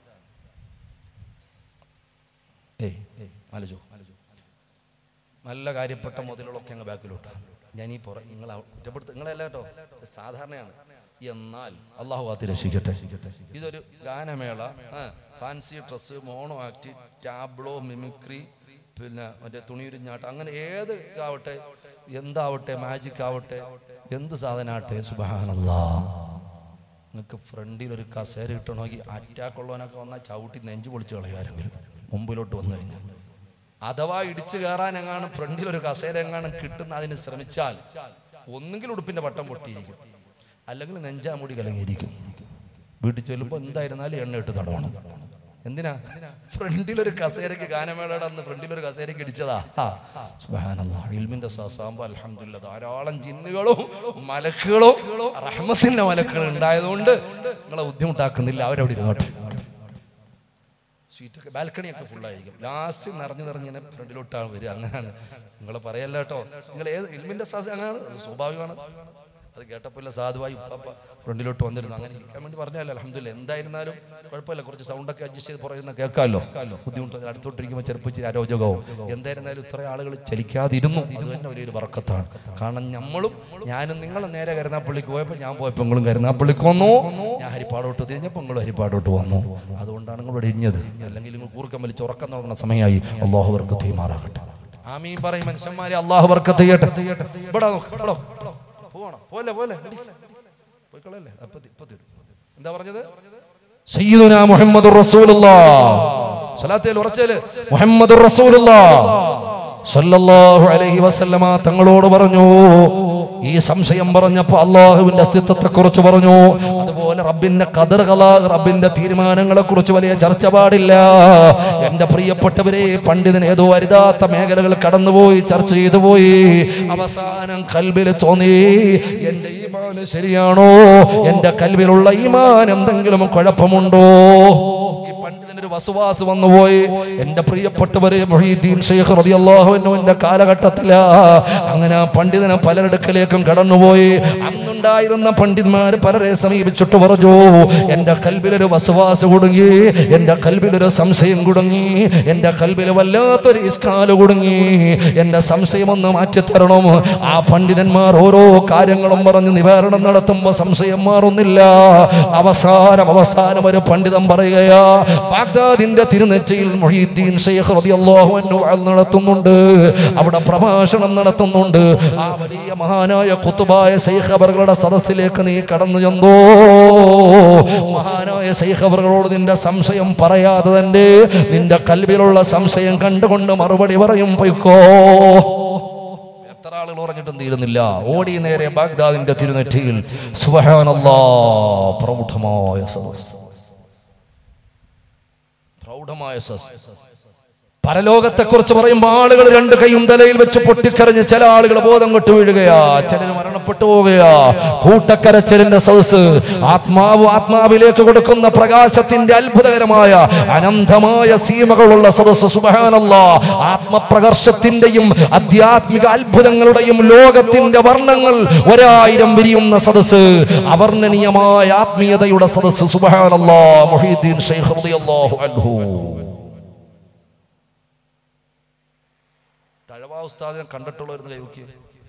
ഏയ് ഏയ് ആലോചോ ആലോചോ നല്ല കാര്യപ്പെട്ട മുതലുകളൊക്കെ അങ്ങ് ബാക്കിലോട്ട് ഞാൻ ഈ പുറ നിങ്ങൾ കുറ്റപ്പെടുത്ത നിങ്ങളല്ല കേട്ടോ ഇത് സാധാരണയാണ് എന്നാൽ അള്ളാഹു കാത്തി രക്ഷിക്കട്ടെ ഇതൊരു ഗാനമേള ആ, fancy dress mono act tableau mimicry പിന്നെ മറ്റേ തുണിയുരിഞ്ഞാട്ട് അങ്ങനെ ഏത് ആവട്ടെ എന്താവട്ടെ മാജിക് ആവട്ടെ എന്ത് സാധനമാട്ടെ സുബാനല്ലാ നിങ്ങൾക്ക് ഫ്രണ്ടിൽ ഒരു കസേര കിട്ടണമെങ്കിൽ അറ്റാക്ക് ഉള്ളവനൊക്കെ വന്നാൽ ചവിട്ടി നെഞ്ചു പൊളിച്ച് കളയാരെങ്കിലും മുമ്പിലോട്ട് വന്നു കഴിഞ്ഞാൽ അഥവാ ഇടിച്ചു കയറാൻ എങ്ങാനും ഫ്രണ്ടിൽ ഒരു കസേര എങ്ങാനും കിട്ടുന്ന അതിന് ശ്രമിച്ചാൽ ഒന്നുകിൽ ഉടുപ്പിന്റെ പട്ടം പൊട്ടിയിരിക്കും അല്ലെങ്കിൽ നെഞ്ചാമുടി കലങ്ങിയിരിക്കും വീട്ടിൽ ചെല്ലുമ്പോൾ എന്തായിരുന്നാലും എണ്ണ ഇട്ട് തടവണം എന്തിനാ ഫ്രണ്ടിൽ ഒരു കസേരക്ക് ഗാനമേളയുടെ അന്ന് ഫ്രണ്ടിൽ ഒരു കസേരക്ക് ഇടിച്ചതാ സുബ്ഹാനല്ലാഹ്. ഇൽമിന്റെ സാസാകുമ്പോൾ അൽഹംദുലില്ലാ ധാരാളം ജിന്നുകളും മലക്കുകളും റഹ്മത്തിന്റെ മലക്കുകൾ ഉണ്ടായതുകൊണ്ട് നിങ്ങളെ ബുദ്ധിമുട്ടാക്കുന്നില്ല അവരവിടെ ഇരുന്നോട്ടെ സീറ്റൊക്കെ ബാൽക്കണിയൊക്കെ ഫുള്ളായിരിക്കും ലാസ്റ്റ് നിറഞ്ഞു നിറഞ്ഞിങ്ങനെ ഫ്രണ്ടിലോട്ടാണ് വരിക അങ്ങനെയാണ് നിങ്ങൾ പറയല്ല കേട്ടോ നിങ്ങൾ ഏത് ഇൽമിന്റെ സാസ് അങ്ങനെയാണ് അത് സ്വാഭാവികമാണ് അത് കേട്ടപ്പോൾ സാധുവായി ഉപ്പാപ്പ ഫ്രണ്ടിലോട്ട് വന്നിരുന്നു അങ്ങനെ ഇരിക്കാൻ വേണ്ടി പറഞ്ഞല്ലോ അലഹമില്ല എന്തായിരുന്നാലും കുഴപ്പമില്ല കുറച്ച് സൗണ്ടൊക്കെ അഡ്ജസ്റ്റ് ചെയ്ത് പറയുന്ന കേൾക്കാമല്ലോ ബുദ്ധിമുട്ട് ചെറുപ്പം ചെറുപ്പിച്ച് അരോചകവും എന്തായിരുന്നാലും ഇത്ര ആളുകൾ ചലിക്കാതിരുന്നു അത് തന്നെ വലിയൊരു വർക്കത്താണ് കാരണം നമ്മളും ഞാനും നിങ്ങളും നേരെ കരുനാപ്പള്ളിക്ക് പോയപ്പോൾ ഞാൻ പോയപ്പോൾ നിങ്ങളും കരുനാപ്പള്ളിക്ക് വന്നു ഞാൻ ഹരിപ്പാടോട്ട് തിരിഞ്ഞപ്പോൾ നിങ്ങളും ഹരിപ്പാടോട്ട് വന്നു അതുകൊണ്ടാണ് നിങ്ങൾ ഇവിടെ ഇരിഞ്ഞത് അല്ലെങ്കിൽ നിങ്ങൾ കൂർക്കം വലിച്ച് ഉറക്കം തുടങ്ങുന്ന സമയമായി അള്ളാഹു വർക്ക് തീമാറാകട്ടെ ആമീൻ പറയും മനുഷ്യന്മാരെ അള്ളാഹു വർക്ക് ചെയ്യട്ടെ ഇവിടെ നോക്ക്, ഇവിടെ നോക്ക്. പോവാണോ പോലെ പോലെ പോയിക്കളല്ലേ അപ്പൊ തി- ഇപ്പൊ തീരും. എന്താ പറഞ്ഞത് സയ്യിദുനാ മുഹമ്മദുർ റസൂലുള്ളാഹ് സ്വലാത്തിൽ ഉറച്ചേല് മുഹമ്മദുർ റസൂലുള്ളാഹ് സല്ലല്ലാഹു അലൈഹി വസല്ലമ തങ്ങളോട് പറഞ്ഞു ഈ സംശയം പറഞ്ഞപ്പോ അള്ളാഹുവിന്റെ അസ്തിത്വത്തെ കുറിച്ച് പറഞ്ഞു അതുപോലെ റബ്ബിന്റെ കദർ കലാ റബ്ബിന്റെ തീരുമാനങ്ങളെ കുറിച്ച് വലിയ ചർച്ച പാടില്ല എന്റെ പ്രിയപ്പെട്ടവരെ പണ്ഡിതൻ ഏതോ അരുതാത്ത മേഖലകൾ കടന്നുപോയി ചർച്ച ചെയ്തു പോയി അവസാനം കൽബിൽ തോന്നി എന്റെ ഈമാന് ശരിയാണോ എന്റെ കൽബിലുള്ള ഈമാൻ എന്തെങ്കിലും കുഴപ്പമുണ്ടോ ഈ പണ്ഡിതനൊരു വസുവാസ് വന്നുപോയി എന്റെ പ്രിയപ്പെട്ടവരെ മൊഹീദ്ദീൻ ഷെയ്ഖ് റളിയല്ലാഹു അൻഹുവിന്റെ കാലഘട്ടത്തിലാ അങ്ങനെ ആ പണ്ഡിതനെ പലരിടക്കലേക്കും കടന്നുപോയി അന്നും അന്നുണ്ടായിരുന്ന പണ്ഡിതന്മാർ പലരെ സമീപിച്ചിട്ട് പറഞ്ഞു എന്റെ കൽബിലൊരു വസവാസ് കുടുങ്ങി എന്റെ കൽബിലൊരു സംശയം കുടുങ്ങി എന്റെ കൽബിൽ വല്ലാത്തൊരു ഇസ്കാല് കുടുങ്ങി എന്റെ സംശയം ഒന്ന് മാറ്റിത്തരണം ആ പണ്ഡിതന്മാർ ഓരോ കാര്യങ്ങളും പറഞ്ഞ് നിവാരണം നടത്തുമ്പോ സംശയം മാറുന്നില്ല അവസാനം അവസാനം ഒരു പണ്ഡിതൻ പറയുകയാ ബാഗ്ദാദിന്റെ തിരുനെറ്റിയിൽ മൊഹീദ്ദീൻ ഷെയ്ഖ് റളിയല്ലാഹു അൻഹു വഅൽ നടത്തുന്നുണ്ട് അവിടെ പ്രഭാഷണം നടത്തുന്നുണ്ട് ആ വലിയ മഹാനായ കുത്തുബായ ഷെയ്ഖ് അവറുകളുടെ സദസ്സിലേക്ക് നീ കടന്നു ചെന്നോ മഹാനായ ഷെയ്ഖ് അവറുകളോട് നിന്റെ സംശയം പറയാതെ തന്നെ നിന്റെ കൽവിലുള്ള സംശയം കണ്ടുകൊണ്ട് മറുപടി പറയും പൊയ്ക്കോ എത്ര ആളുകൾ പറഞ്ഞിട്ടും തീരുന്നില്ല ഓടി നേരെ ബാഗ്ദാദിന്റെ തിരുനെറ്റിയിൽ സുബഹാനല്ലാ പ്രൗഢമായ സദസ് പ്രൗഢമായ സദസ് പരലോകത്തെ കുറിച്ച് പറയുമ്പോൾ ആളുകൾ രണ്ട് കൈയും തലയിൽ വെച്ച് പൊട്ടിക്കരഞ്ഞ് ചില ആളുകൾ ബോധം കൊട്ടു വീഴുകയാ ചിലർ മരണപ്പെട്ടു പോവുകയാ കൂട്ടക്കരച്ചിലിന്റെ സദസ് ആത്മാവ് ആത്മാവിലേക്ക് കൊടുക്കുന്ന പ്രകാശത്തിന്റെ അത്ഭുതകരമായ അനന്തമായ സീമകളുള്ള സദസ് സുബഹാനല്ല ആത്മപ്രകർഷത്തിന്റെയും ആധ്യാത്മിക അത്ഭുതങ്ങളുടെയും ലോകത്തിന്റെ വർണ്ണങ്ങൾ ഒരായിരം വിരിയുന്ന സദസ് അവർണ്ണനീയമായ ആത്മീയതയുടെ സദസ് സുബഹാനല്ലാ മുഹീദ്ദീൻ ഷെയ്ഖ് റളിയല്ലാഹു അൻഹു തഴവാ ഉസ്താദ് ഞാൻ കണ്ടിട്ടുള്ളവരുന്ന് കൈവക്കി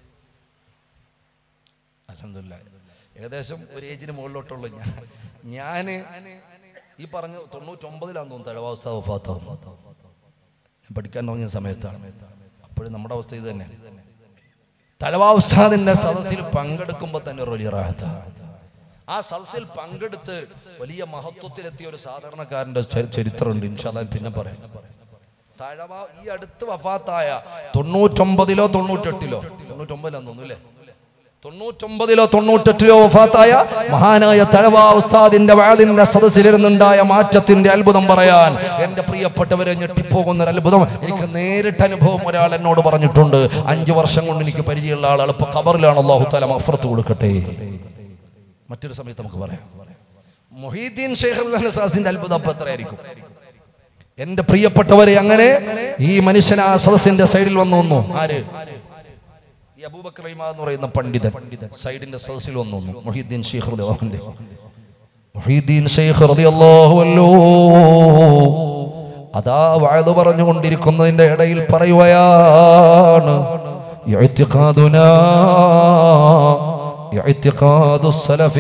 അലഹമില്ല ഏകദേശം ഒരു ഏജിന് മുകളിലോട്ടുള്ള ഞാൻ ഞാന് ഈ പറഞ്ഞ തൊണ്ണൂറ്റൊമ്പതിലാന്ന് തോന്നുന്നു തഴവാ ഉസ്താദ് വഫാത്താവുന്നു ഞാൻ പഠിക്കാൻ തുടങ്ങിയ സമയത്താണ് അപ്പോഴും നമ്മുടെ അവസ്ഥ ഇത് തന്നെ തഴവാ ഉസ്താദിന്റെ സദസ്സിൽ പങ്കെടുക്കുമ്പോൾ തന്നെ ഒരു വലിയ റാഹത്താണ് ആ സദസ്സിൽ പങ്കെടുത്ത് വലിയ മഹത്വത്തിലെത്തിയ ഒരു സാധാരണക്കാരന്റെ ചരി- ചരിത്രമുണ്ട് ഇൻഷാല്ലാ പിന്നെ പറയാം തഴവ ഈ അടുത്ത് വഫാത്തായ തൊണ്ണൂറ്റൊമ്പതിലോ തൊണ്ണൂറ്റെട്ടിലോ തൊണ്ണൂറ്റൊമ്പതിലാന്ന് തോന്നുന്നു അല്ലേ തൊണ്ണൂറ്റൊമ്പതിലോ തൊണ്ണൂറ്റെട്ടിലോ വഫാത്തായ മഹാനായ തഴവ ഉസ്താദിന്റെ വാതിന്റെ സദസ്സിലിരുന്നുണ്ടായ മാറ്റത്തിന്റെ അത്ഭുതം പറയാൻ എന്റെ പ്രിയപ്പെട്ടവരെ ഞെട്ടിപ്പോകുന്ന ഒരു അത്ഭുതം എനിക്ക് നേരിട്ട് അനുഭവം ഒരാൾ എന്നോട് പറഞ്ഞിട്ടുണ്ട് അഞ്ചു വർഷം കൊണ്ട് എനിക്ക് പരിചയമുള്ള ആൾ ഇപ്പൊ ഖബറിലാണ് അള്ളാഹു താല മഫ്രത്ത് കൊടുക്കട്ടെ മറ്റൊരു സമയത്ത് നമുക്ക് പറയാം മൊഹീദ്ദീൻ ഷെയ്ഖ് സാസിന്റെ അത്ഭുതം അപ്പൊ എത്രയായിരിക്കും എന്റെ പ്രിയപ്പെട്ടവരെ അങ്ങനെ ഈ മനുഷ്യൻ ആ സദസ്സിന്റെ സൈഡിൽ വന്നു വന്നു ആര് ഈ അബൂബക്കർ റഹിമ എന്ന് പറയുന്ന പണ്ഡിതൻ സൈഡിന്റെ സദസ്സിൽ വന്നു വന്നു മൊഹീദ്ദീൻ ഷെയ്ഖ് റളിയല്ലാഹുവിന്റെ മൊഹീദ്ദീൻ ഷെയ്ഖ് റളിയല്ലാഹു അല്ലോ അതാ വാഴ് പറഞ്ഞുകൊണ്ടിരിക്കുന്നതിന്റെ ഇടയിൽ പറയുകയാണ് ഇഅ്തിഖാദുനാ اعتقاد السلف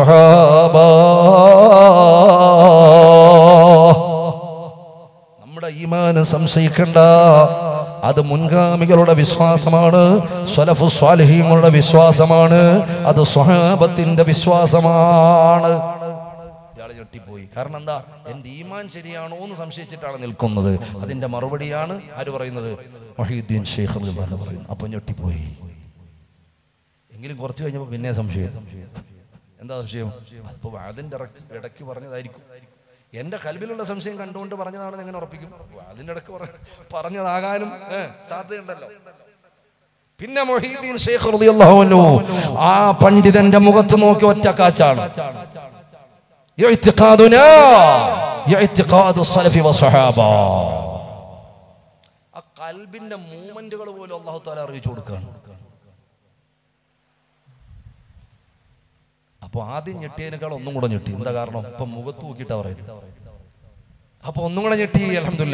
والصحابة നമ്മുടെ ഈമാന് സംശയിക്കണ്ട അത് മുൻഗാമികളുടെ വിശ്വാസമാണ് സ്വലഫു സ്വാലിഹീങ്ങളുടെ വിശ്വാസമാണ് അത് സ്വഹാബത്തിന്റെ വിശ്വാസമാണ് ഇയാള് ഞെട്ടിപ്പോയി കാരണം എന്താ എന്റെ ഈമാൻ ശരിയാണോ എന്ന് സംശയിച്ചിട്ടാണ് നിൽക്കുന്നത് അതിന്റെ മറുപടിയാണ് ആര് പറയുന്നത് മൊഹീദ്ദീൻ ഷെയ്ഖ് റളിയല്ലാഹു അൻഹു പറയുന്നു അപ്പൊ ഞെട്ടിപ്പോയി എങ്കിലും കുറച്ച് കഴിഞ്ഞപ്പോൾ പിന്നെ സംശയം എന്താ സംശയം അതിപ്പോ അതിന്റെ ഇടയ്ക്ക് പറഞ്ഞതായിരിക്കും എന്റെ കൽബിലുള്ള സംശയം കണ്ടുകൊണ്ട് പറഞ്ഞതാണെന്ന് എങ്ങനെ ഉറപ്പിക്കും അതിന്റെ ഇടയ്ക്ക് പറ- പറഞ്ഞതാകാനും ഏ, സാധ്യതയുണ്ടല്ലോ പിന്നെ മൊഹീദ്ദീൻ ഷെയ്ഖ് റളിയല്ലാഹു അൻഹു ആ പണ്ഡിതന്റെ മുഖത്ത് നോക്കി ഒറ്റ കാച്ചാണ് ഇഅ്തിഖാദുനാ ഇഅ്തിഖാദു സലഫി വസ്സഹാബ ആ കൽബിന്റെ മൂവ്മെന്റുകൾ പോലും അല്ലാഹു തആല അറിയിച്ചു കൊടുക്കുകയാണ് അപ്പൊ ആദ്യം ഞെട്ടിയതിനേക്കാൾ ഒന്നും കൂടെ ഞെട്ടി എന്താ കാരണം ഇപ്പൊ മുഖത്ത് നോക്കിയിട്ടാ പറയുന്നത് അപ്പൊ ഒന്നും കൂടെ ഞെട്ടി അലഹമില്ല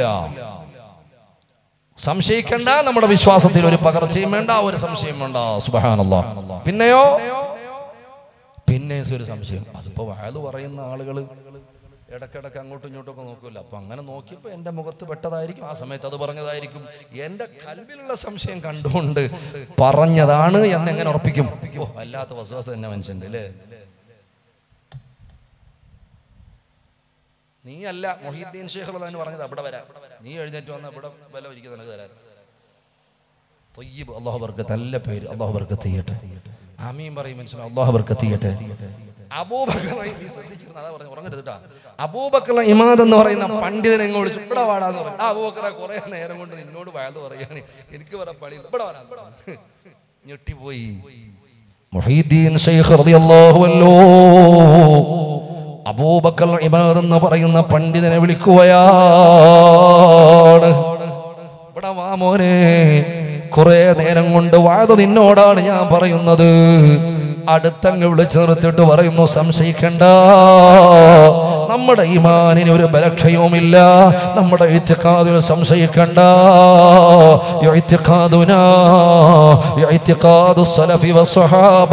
സംശയിക്കണ്ട നമ്മുടെ വിശ്വാസത്തിൽ ഒരു പകർച്ചയും വേണ്ട ഒരു സംശയം വേണ്ട സുബഹാനല്ലാ പിന്നെയോ പിന്നെ ഒരു സംശയം അതിപ്പോ വയത് പറയുന്ന ആളുകൾ ഇടക്കിടക്ക് അങ്ങോട്ടും ഇങ്ങോട്ടും ഒക്കെ നോക്കൂല അപ്പൊ അങ്ങനെ നോക്കിയപ്പോ എന്റെ മുഖത്ത് പെട്ടതായിരിക്കും ആ സമയത്ത് അത് പറഞ്ഞതായിരിക്കും എന്റെ കൽവിലുള്ള സംശയം കണ്ടുകൊണ്ട് പറഞ്ഞതാണ് എന്ന് എങ്ങനെ ഉറപ്പിക്കും ഓ വല്ലാത്ത വസ്വാസം തന്നെ മനുഷ്യന്റെ അല്ലേ നീ അല്ല മൊഹീദ്ദീൻ ഷേഖ് എന്ന് പറഞ്ഞത് അവിടെ വരാം നീ എഴുന്നേറ്റ് വന്ന ഇവിടെ വില ഒരിക്കൽ നിനക്ക് തരാം തൊയ്യബ് അള്ളാഹു ബർക്കത്ത് നല്ല പേര് അള്ളാഹു ബർക്കത്ത് ചെയ്യട്ടെ ആമീൻ പറയും മനുഷ്യൻ അള്ളാഹു ബർക്കത്ത് ചെയ്യട്ടെ അബൂബക്കർ നീ ശ്രദ്ധിച്ചിരുന്നു അതാ പറഞ്ഞു ഉറങ്ങരുത് കേട്ടാ അബൂബക്കർ ഇമാദ് എന്ന് പറയുന്ന പണ്ഡിതനെ എങ്ങോ വിളിച്ചു ഇവിടെ വാടാന്ന് പറഞ്ഞു ആ അബൂബക്കറെ കുറെ നേരം കൊണ്ട് നിന്നോട് വയത് പറയാണ് എനിക്ക് വരാൻ പണി ഇവിടെ വരാൻ ഞെട്ടിപ്പോയി മുഹീദ്ദീൻ ഷെയ്ഖ് റളിയല്ലാഹു അൻഹു അബൂബക്കർ ഇമാദ് എന്ന് പറയുന്ന പണ്ഡിതനെ വിളിക്കുകയാണ് ഇവിടെ വാ മോനെ കുറെ നേരം കൊണ്ട് വാഴ നിന്നോടാണ് ഞാൻ പറയുന്നത് അടുത്തങ്ങ് വിളിച്ചു നിർത്തിയിട്ട് പറയുന്നു സംശയിക്കണ്ട നമ്മുടെ ഈമാനിന് ഒരു ബലക്ഷയവുമില്ല നമ്മുടെ ഇത്തിക്കാതിൽ സംശയിക്കണ്ട ഇത്തിക്കാതുനാ ഇത്തിക്കാദു സലഫി വസ്സഹാബ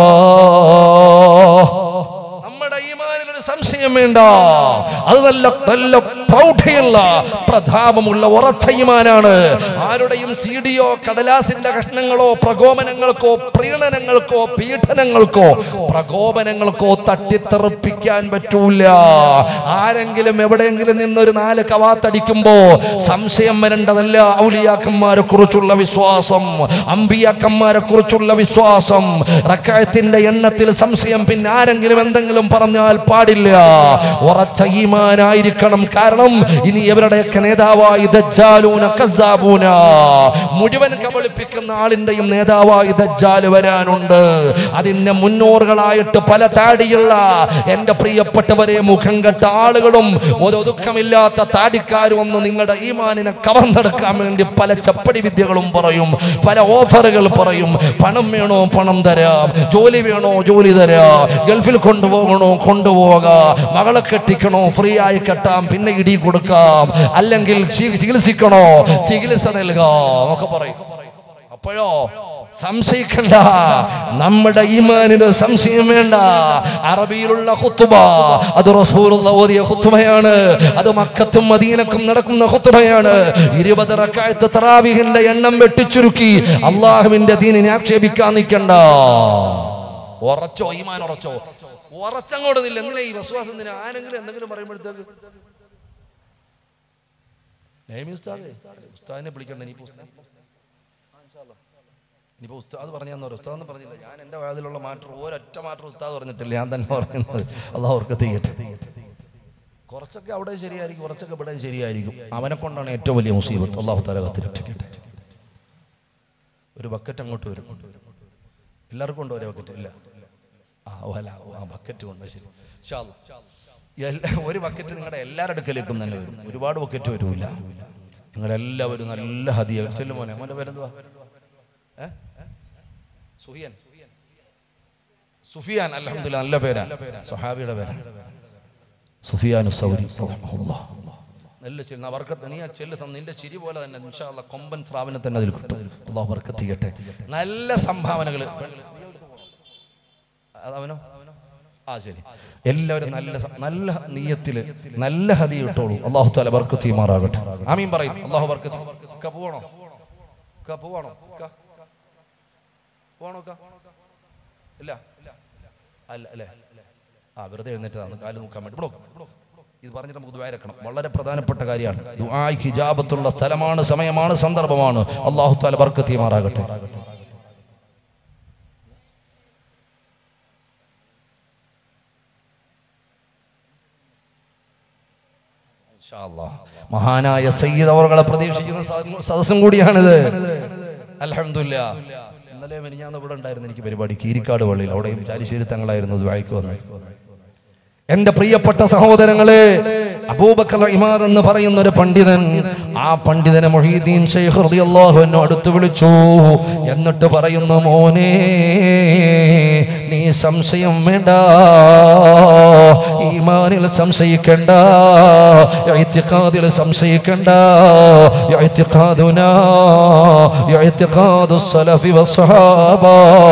നമ്മുടെ ഈമാനിൽ ഒരു സംശയം വേണ്ട അത് നല്ല നല്ല പ്രൗഢയുള്ള പ്രതാപമുള്ള ഉറച്ച ഈമാനാണ് ആരുടെയും സീഡിയോ കടലാസിന്റെ കഷ്ണങ്ങളോ പ്രകോപനങ്ങൾക്കോ പ്രീണനങ്ങൾക്കോ പീഡനങ്ങൾക്കോ പ്രകോപനങ്ങൾക്കോ തട്ടിത്തെറിപ്പിക്കാൻ പറ്റൂല ആരെങ്കിലും എവിടെയെങ്കിലും നിന്നൊരു നാല് കവാത്തടിക്കുമ്പോ സംശയം വരേണ്ടതല്ല ഔലിയാക്കന്മാരെ കുറിച്ചുള്ള വിശ്വാസം അമ്പിയാക്കന്മാരെ കുറിച്ചുള്ള വിശ്വാസം റക്കായത്തിന്റെ എണ്ണത്തിൽ സംശയം പിന്നെ ആരെങ്കിലും എന്തെങ്കിലും പറഞ്ഞാൽ പാടില്ല ഉറച്ച ഈമാനായിരിക്കണം കാരണം ഇനി ഇവരുടെയൊക്കെ നേതാവായി ദജ്ജാലൂന കസ്സാബൂന മുഴുവൻ കബളിപ്പിക്കുന്ന ആളിന്റെയും നേതാവായി ദജ്ജാൽ വരാനുണ്ട് അതിന്റെ മുന്നോറുകളായിട്ട് പല താടിയുള്ള എന്റെ പ്രിയപ്പെട്ടവരെ മുഖം കെട്ട ആളുകളും ഒരു ഒതുക്കമില്ലാത്ത താടിക്കാരും ഒന്ന് നിങ്ങളുടെ ഈമാനിനെ കവർന്നെടുക്കാൻ വേണ്ടി പല ചപ്പടി വിദ്യകളും പറയും പല ഓഫറുകൾ പറയും പണം വേണോ പണം തരാം ജോലി വേണോ ജോലി തരാം ഗൾഫിൽ കൊണ്ടുപോകണോ കൊണ്ടുപോകാം മകളെ കെട്ടിക്കണോ ഫ്രീ ആയി കെട്ടാം പിന്നെ ഇടി കൊടുക്കാം അല്ലെങ്കിൽ ചി- ചികിത്സിക്കണോ ചികിത്സ നൽകാം ഒക്കെ പറയും അപ്പോഴോ സംശയിക്കണ്ട നമ്മുടെ ഈമാനിന് സംശയം വേണ്ട അറബിയിലുള്ള ഹുത്തുബ അത് റസൂലുള്ള ഓതിയ ഹുത്തുബയാണ് അത് മക്കത്തും മദീനക്കും നടക്കുന്ന ഹുത്തുബയാണ് ഇരുപത് റക്കായത്ത് തറാവിഹിന്റെ എണ്ണം വെട്ടിച്ചുരുക്കി അള്ളാഹുവിന്റെ ദീനിനെ ആക്ഷേപിക്കാൻ നിൽക്കണ്ട ഉറച്ചോ ഈമാൻ ഉറച്ചോ ഉറച്ചങ്ങോട്ട് നില്ല എന്തിനാ ഈ വിശ്വാസം എന്തിനാ ആരെങ്കിലും എന്തെങ്കിലും പറയുമ്പോഴത്തേക്ക് നൈമി ഉസ്താദേ ഉസ്താദിനെ വിളിക്കണ്ട ഇനിയിപ്പോ ഉസ്താദ് ഇനിയിപ്പോ ഉസ്താദ് പറഞ്ഞാന്ന് പറയും ഉസ്താദ് പറഞ്ഞില്ല ഞാൻ എൻ്റെ വാതിലുള്ള മാറ്റർ ഒരൊറ്റ മാറ്റർ ഉസ്താദ് പറഞ്ഞിട്ടില്ല ഞാൻ തന്നെ പറയുന്നത് അള്ളാഹ് അവർക്ക് തീയട്ടെ കുറച്ചൊക്കെ അവിടെ ശരിയായിരിക്കും കുറച്ചൊക്കെ ഇവിടെ ശരിയായിരിക്കും അവനെ കൊണ്ടാണ് ഏറ്റവും വലിയ മുസീബത്ത് അള്ളാഹു തല കത്തിരക്ഷിക്കട്ടെ ഒരു ബക്കറ്റ് അങ്ങോട്ട് വരും എല്ലാവർക്കും ഉണ്ടോ ഒരേ ബക്കറ്റ് ഇല്ല ആ ഓ അല്ല ഓ, ആ ബക്കറ്റ് കൊണ്ട് ശരി ഇൻഷാ അല്ലാ. എല്ലാ ഒരു ബക്കറ്റ് നിങ്ങളുടെ എല്ലാവരുടെ അടുക്കലേക്കും തന്നെ വരും ഒരുപാട് ബക്കറ്റ് വരൂല നിങ്ങളെല്ലാവരും നല്ല ഹതിയ ചെല്ലു മോനെ മോന്റെ പേരെന്തുവാ ഏ? സുഹിയൻ സുഫിയാൻ അലഹമില്ല നല്ല പേരാ സുഹാബിയുടെ പേരാ സുഫിയാൻ സൗരി റഹ്മഹുല്ലാഹ്. നല്ല ചെല്ലുന്ന അവർക്ക് നീ ആ ചെല്ല് സം- നിന്റെ ചിരി പോലെ തന്നെ ഇൻഷാ അല്ലാ കൊമ്പൻ സ്രാവിനെ തന്നെ അതിൽ കിട്ടും അള്ളാഹു ബർക്കത്ത് ചെയ്യട്ടെ നല്ല സംഭാവനകൾ അതവനോ ആ ശരി എല്ലാവരും നല്ല സ- നല്ല നീയത്തില് നല്ല ഹതി ഇട്ടോളൂ അള്ളാഹു താല ബർക്കത്ത് ചെയ്യുമാറാകട്ടെ ആമീൻ പറയും അള്ളാഹു ബർക്കത്ത് ക പോവാണോ ക പോവാണോ ക പോവാണോ ക ഇല്ല അല്ല അല്ലേ ആ വെറുതെ എഴുന്നേറ്റതാണ് കാല് നോക്കാൻ വേണ്ടി ഇവിടെ നോക്ക്, ഇവിടെ നോക്ക്. ഇത് പറഞ്ഞിട്ട് നമുക്ക് ദ്വാരക്കണം വളരെ പ്രധാനപ്പെട്ട കാര്യമാണ് ദുആയ്ക്ക് ഹിജാബത്തുള്ള സ്ഥലമാണ് സമയമാണ് സന്ദർഭമാണ് അള്ളാഹു താല ബർക്കത്ത് ചെയ്യുമാറാകട്ടെ ഇൻഷാ അല്ലാഹ്. മഹാനായ സയ്യിദ് അവർകളെ പ്രതീക്ഷിക്കുന്ന സദ- സദസ്സും കൂടിയാണിത് അലഹമില്ല ഇന്നലെ ഞാൻ ഇവിടെ ഉണ്ടായിരുന്നു എനിക്ക് പരിപാടി കീരിക്കാട് പള്ളിയിൽ അവിടെയും ചാലിശ്ശേരി തങ്ങളായിരുന്നു ദ്വായ്ക്ക് വന്നത് എന്റെ പ്രിയപ്പെട്ട സഹോദരങ്ങളെ അബൂബക്കർ ഇമാദ് എന്ന് പറയുന്ന ഒരു പണ്ഡിതൻ ആ പണ്ഡിതനെ മൊഹീദ്ദീൻ ഷെയ്ഖ് റളിയല്ലാഹു അൻഹു അടുത്ത് വിളിച്ചു എന്നിട്ട് പറയുന്നു മോനെ നീ സംശയം വേണ്ട ഈമാനിൽ സംശയിക്കണ്ട ഇഅ്തിഖാദിൽ സംശയിക്കണ്ട ഇഅ്തിഖാദുനാ ഇഅ്തിഖാദു സലഫി വസ്സഹാബ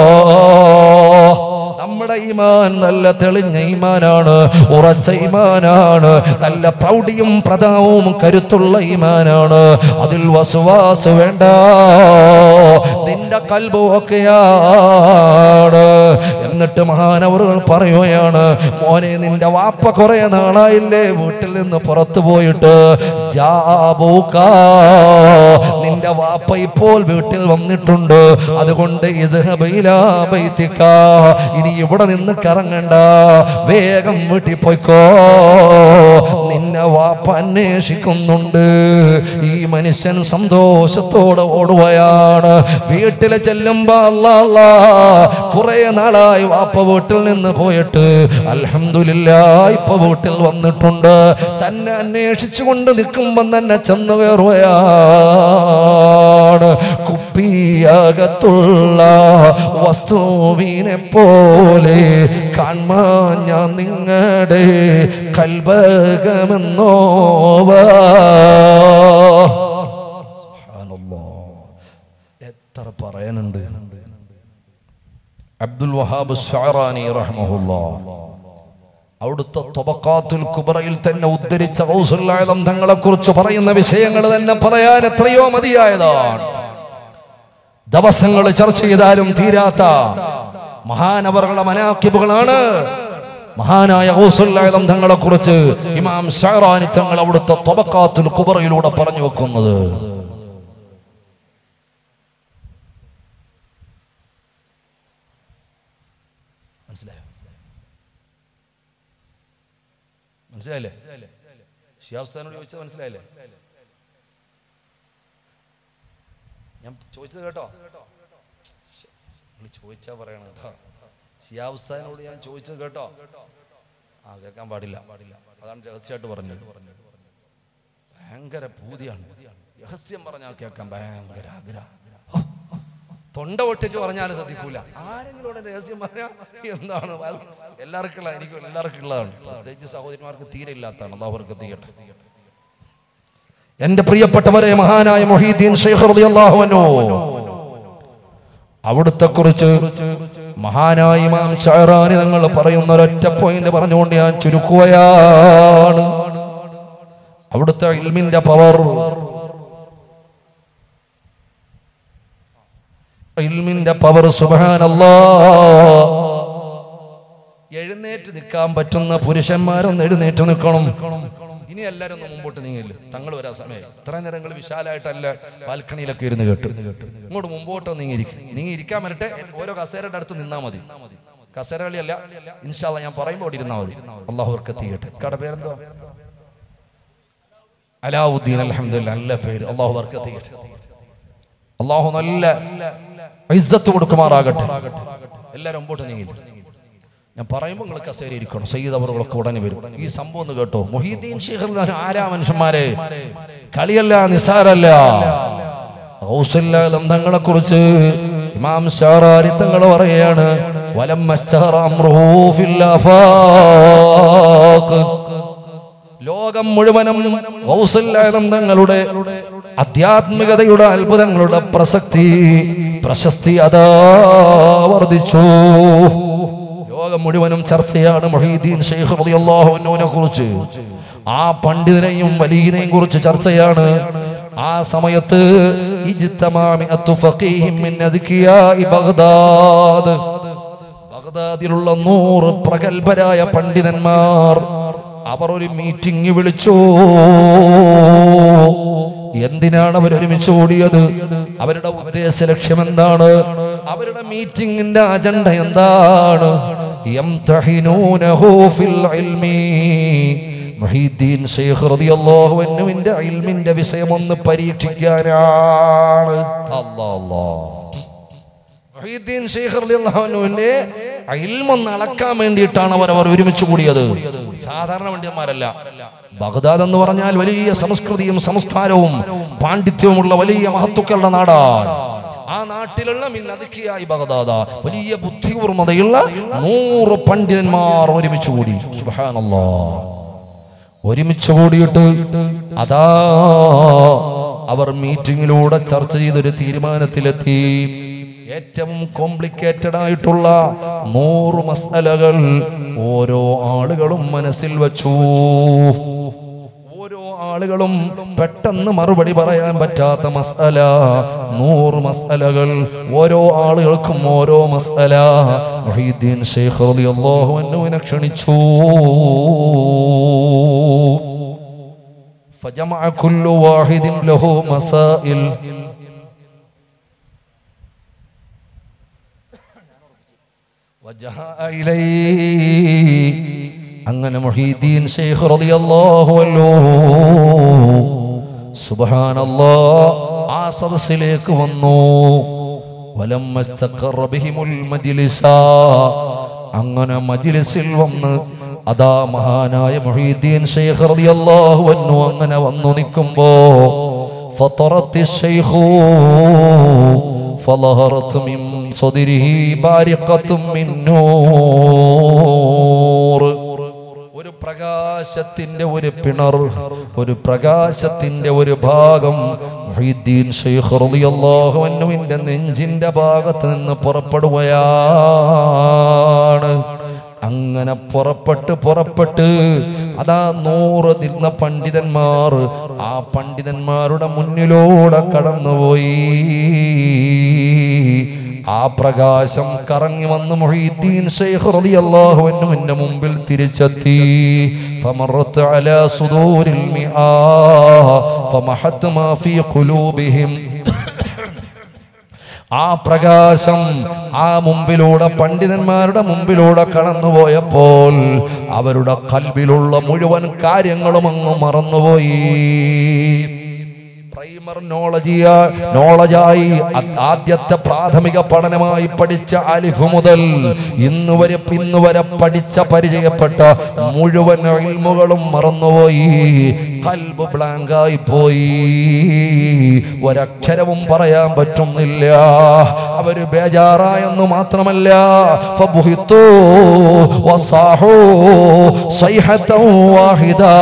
നമ്മുടെ ഈമാൻ നല്ല തെളിഞ്ഞ ഈമാനാണ് ഉറച്ച ഈമാനാണ് നല്ല പ്രൗഢിയും പ്രതാവും കരുത്തുള്ള ഈമാനാണ് അതിൽ വസുവാസ് വേണ്ട നിന്റെ കൽബ് ഒക്കെയാണ് എന്നിട്ട് മഹാനവറുകൾ പറയുകയാണ് മോനെ നിന്റെ വാപ്പ കുറെ നാളായില്ലേ വീട്ടിൽ നിന്ന് പുറത്തു പോയിട്ട് ജാബൂക്ക നിന്റെ വാപ്പ ഇപ്പോൾ വീട്ടിൽ വന്നിട്ടുണ്ട് അതുകൊണ്ട് ഇത് ബൈലാ ബൈത്തിക്ക. ഇനി ഇവിടെ നിന്ന് കറങ്ങണ്ട വേഗം വീട്ടിൽ പോയിക്കോ നിന്നെ വാപ്പ അന്വേഷിക്കുന്നുണ്ട് ഈ മനുഷ്യൻ സന്തോഷത്തോടെ ഓടുകയാണ് വീട്ടിൽ ചെല്ലുമ്പോ അല്ലാ അല്ലാ കുറെ നാളായി വാപ്പ വീട്ടിൽ നിന്ന് പോയിട്ട് അൽഹംദുലില്ല ഇപ്പൊ വീട്ടിൽ വന്നിട്ടുണ്ട് തന്നെ അന്വേഷിച്ചുകൊണ്ട് നിൽക്കുമ്പം തന്നെ ചെന്ന് കയറുകയാണ് കുപ്പിയകത്തുള്ള വസ്തുവിനെ പോലെ കാൺമാൻ ഞാൻ നിങ്ങളുടെ കൽബകമെന്നോവാ എത്ര പറയാനുണ്ട് അബ്ദുൽ വഹാബ് ഷാറാനി റഹ്മഹുല്ലാ അവിടുത്തെ തൊബക്കാത്തുൽ കുബറയിൽ തന്നെ ഉദ്ധരിച്ച ഗൗസുല്ലായതം തങ്ങളെ കുറിച്ച് പറയുന്ന വിഷയങ്ങൾ തന്നെ പറയാൻ എത്രയോ മതിയായതാണ് ദിവസങ്ങൾ ചർച്ച ചെയ്താലും തീരാത്ത മഹാനവറുകളുടെ മനാക്കിബുകളാണ് മഹാനായ ഗൗസുല്ലായതം തങ്ങളെ കുറിച്ച് ഇമാം ഷാറാനി തങ്ങൾ അവിടുത്തെ തൊബക്കാത്തുൽ കുബറയിലൂടെ പറഞ്ഞു വെക്കുന്നത് മനസ്സിലായോ മനസ്സിലായില്ലേ ഷിയാബ്സ്ഥാനോട് ചോദിച്ചത് മനസ്സിലായില്ലേ ഞാൻ ചോദിച്ചത് കേട്ടോ ശ്ശെ, നിങ്ങൾ ചോദിച്ചാ പറയണം കേട്ടോ ഷിയാബ്സ്ഥാനോട് ഞാൻ ചോദിച്ചത് കേട്ടോ ആ കേൾക്കാൻ പാടില്ല പാടില്ല അതാണ് രഹസ്യമായിട്ട് പറഞ്ഞത് ഭയങ്കര പൂതിയാണ് രഹസ്യം പറഞ്ഞാൽ കേൾക്കാൻ ഭയങ്കര ആഗ്രഹം തൊണ്ട പൊട്ടിച്ച് പറഞ്ഞാലും ശ്രദ്ധിക്കൂല ആരെങ്കിലും ഇവിടെ രഹസ്യം പറഞ്ഞാൽ എന്താണ് എല്ലാവർക്കും ഉള്ള എനിക്ക് എല്ലാവർക്കും ഉള്ളതാണ് പ്രത്യേകിച്ച് സഹോദരിമാർക്ക് തീരെ ഇല്ലാത്തതാണ് അത് അവർക്ക് തീയട്ടെ എന്റെ പ്രിയപ്പെട്ടവരെ മഹാനായ മൊഹീദ്ദീൻ ഷെയ്ഖ് റളിയല്ലാഹു അൻഹു അവിടുത്തെ കുറിച്ച് മഹാനായ ഇമാം ഷഹറാനി തങ്ങൾ പറയുന്ന ഒരൊറ്റ പോയിന്റ് പറഞ്ഞുകൊണ്ട് ഞാൻ ചുരുക്കുകയാണ് അവിടുത്തെ ഇൽമിന്റെ പവർ ഇൽമിന്റെ പവർ സുബാനല്ലാ എഴുന്നേറ്റ് നിൽക്കാൻ പറ്റുന്ന പുരുഷന്മാരൊന്ന് എഴുന്നേറ്റ് നിൽക്കണം ഇനി എല്ലാരും ഒന്ന് മുമ്പോട്ട് നീങ്ങില്ല തങ്ങൾ വരാൻ സമയം ഇത്ര നേരങ്ങൾ വിശാലായിട്ടല്ല ബാൽക്കണിയിലൊക്കെ ഇരുന്ന് കേട്ടു ഇങ്ങോട്ട് മുമ്പോട്ട് നീങ്ങിയിരിക്കും നീങ്ങി ഇരിക്കാൻ വരട്ടെ ഓരോ കസേരയുടെ അടുത്ത് നിന്നാ മതി കസേര കളിയല്ല ഇൻഷാല്ല ഞാൻ പറയുമ്പോൾ അവിടെ ഇരുന്നാ മതി അള്ളാഹു അവർക്ക് എത്തിക്കട്ടെ കട പേരെന്തോ അലാവുദ്ദീൻ അലഹമില്ല നല്ല പേര് അള്ളാഹു അവർക്ക് എത്തിക്കട്ടെ അള്ളാഹു നല്ല ഇസ്സത്ത് കൊടുക്കുമാറാകട്ടെ എല്ലാവരും മുമ്പോട്ട് നീങ്ങി ഞാൻ പറയുമ്പോൾ നിങ്ങൾ കസേര ഇരിക്കണം സയ്യിദ് അവറുകളൊക്കെ ഉടനെ വരും ഈ സംഭവം ഒന്ന് കേട്ടോ മൊഹീദ്ദീൻ ഷെയ്ഖ് ആരാ മനുഷ്യന്മാരെ കളിയല്ല നിസാരല്ല ഔസല്ലാദം തങ്ങളെ കുറിച്ച് ഇമാം ഷാറാരി തങ്ങൾ പറയാണ് വലം ലോകം മുഴുവനും ഔസല്ലാദം തങ്ങളുടെ ആധ്യാത്മികതയുടെ അത്ഭുതങ്ങളുടെ പ്രസക്തി പ്രശസ്തി അതാ വർദ്ധിച്ചു ലോകം മുഴുവനും ചർച്ചയാണ് മൊഹീദ്ദീൻ ഷെയ്ഖ് റളിയല്ലാഹു അൻഹുവിനെ കുറിച്ച് ആ പണ്ഡിതനെയും വലിയനെയും കുറിച്ച് ചർച്ചയാണ് ആ സമയത്ത് ഇജ്തമാമിഅത്തു ഫഖീഹിൻ മിൻ അദ്കിയാഇ ബഗ്ദാദ് ബഗ്ദാദിലുള്ള നൂറ് പ്രഗത്ഭരായ പണ്ഡിതന്മാർ അവർ ഒരു മീറ്റിംഗ് വിളിച്ചു എന്തിനാണ് അവർ ഒരുമിച്ച് കൂടിയത് അവരുടെ ഉദ്ദേശ ലക്ഷ്യം എന്താണ് അവരുടെ മീറ്റിംഗിന്റെ അജണ്ട എന്താണ് യംതഹിനൂനഹു ഫിൽ ഇൽമി മുഹീദ്ദീൻ ശൈഖ് റളിയല്ലാഹു അൻഹുവിന്റെ ഇൽമിന്റെ വിഷയം ഒന്ന് പരീക്ഷിക്കാനാണ് അല്ലാഹ് അല്ലാഹ് മുഹീദ്ദീൻ ശൈഖ് റളിയല്ലാഹു അൻഹുവിന്റെ ഇൽമൊന്ന് അളക്കാൻ വേണ്ടിയിട്ടാണ് അവർ അവർ ഒരുമിച്ച് കൂടിയത് സാധാരണ പണ്ഡിതന്മാരല്ല ബഗ്ദാദ് എന്ന് പറഞ്ഞാൽ വലിയ സംസ്കൃതിയും സംസ്കാരവും പാണ്ഡിത്യവുമുള്ള വലിയ മഹത്തുക്കളുടെ നാടാണ് ആ നാട്ടിലുള്ള മിന്നതുക്കിയായി ബഗ്ദാദ വലിയ ബുദ്ധികൂർമ്മതയുള്ള നൂറ് പണ്ഡിതന്മാർ ഒരുമിച്ച് കൂടി സുബ്ഹാനല്ലാ ഒരുമിച്ച് കൂടിയിട്ട് അതാ അവർ മീറ്റിംഗിലൂടെ ചർച്ച ചെയ്തൊരു തീരുമാനത്തിലെത്തി ഏറ്റവും കോംപ്ലിക്കേറ്റഡ് ആയിട്ടുള്ള നൂറ് മസലകൾ ഓരോ ആളുകളും മനസ്സിൽ വച്ചു ഓരോ ആളുകളും പെട്ടെന്ന് മറുപടി പറയാൻ പറ്റാത്ത മസല നൂറ് മസലകൾ ഓരോ ആളുകൾക്കും ഓരോ മസല മുഹീദ്ദീൻ ശൈഖ് റളിയല്ലാഹു അൻഹുവിനെ ക്ഷണിച്ചു فجمع كل واحد له مسائل وجاء إليه അങ്ങനെ മുഹീദ്ദീൻ ശൈഖ് റളിയല്ലാഹു അൻഹു സുബ്ഹാനല്ലാ ആ സദസ്സിലേക്ക് വന്നു വലമ്മ ഇസ്തഖറ ബിഹിമുൽ മജ്ലിസ അങ്ങനെ മജ്ലിസിൽ വന്ന് അതാ മഹാനായ മുഹീദ്ദീൻ ശൈഖ് റളിയല്ലാഹു അൻഹു അങ്ങനെ വന്നു നിൽക്കുമ്പോ فطرت الشيخ فظهرت من صدره بارقة من نور ഒരു പ്രകാശത്തിന്റെ ഒരു പിണർ ഒരു പ്രകാശത്തിന്റെ ഒരു ഭാഗം മുഹീദ്ദീൻ ശൈഖ് റളിയല്ലാഹു അൻഹുവിന്റെ നെഞ്ചിന്റെ ഭാഗത്ത് നിന്ന് പുറപ്പെടുകയാണ് അങ്ങനെ പുറപ്പെട്ട് പുറപ്പെട്ട് അതാ നൂറ് നിന്ന പണ്ഡിതന്മാർ ആ പണ്ഡിതന്മാരുടെ മുന്നിലൂടെ കടന്നുപോയി ആ പ്രകാശം കറങ്ങി വന്ന് മുഹീദ്ദീൻ ശൈഖ് റളിയല്ലാഹു അൻഹുവിന്റെ മുമ്പിൽ തിരിച്ചെത്തി فمرت على صدور المئة فمحت ما في قلوبهم ആ പ്രകാശം ആ മുമ്പിലൂടെ പണ്ഡിതന്മാരുടെ മുമ്പിലൂടെ കടന്നുപോയപ്പോൾ അവരുടെ കൽവിലുള്ള മുഴുവൻ കാര്യങ്ങളും അങ്ങ് മറന്നുപോയി പ്രൈമർ നോളജിയ നോളജായി അ- ആദ്യത്തെ പ്രാഥമിക പഠനമായി പഠിച്ച അലിഫ് മുതൽ ഇന്ന് വരെ ഇന്ന് വരെ പഠിച്ച പരിചയപ്പെട്ട മുഴുവൻ ഇൽമുകളും മറന്നുപോയി കൽബ് ബ്ലാങ്കായി പോയി ഒരക്ഷരവും പറയാൻ പറ്റുന്നില്ല അവര് ബേജാറായെന്ന് മാത്രമല്ല ഫബുഹിത്തു വസാഹു സ്വൈഹത്തൻ വാഹിദാ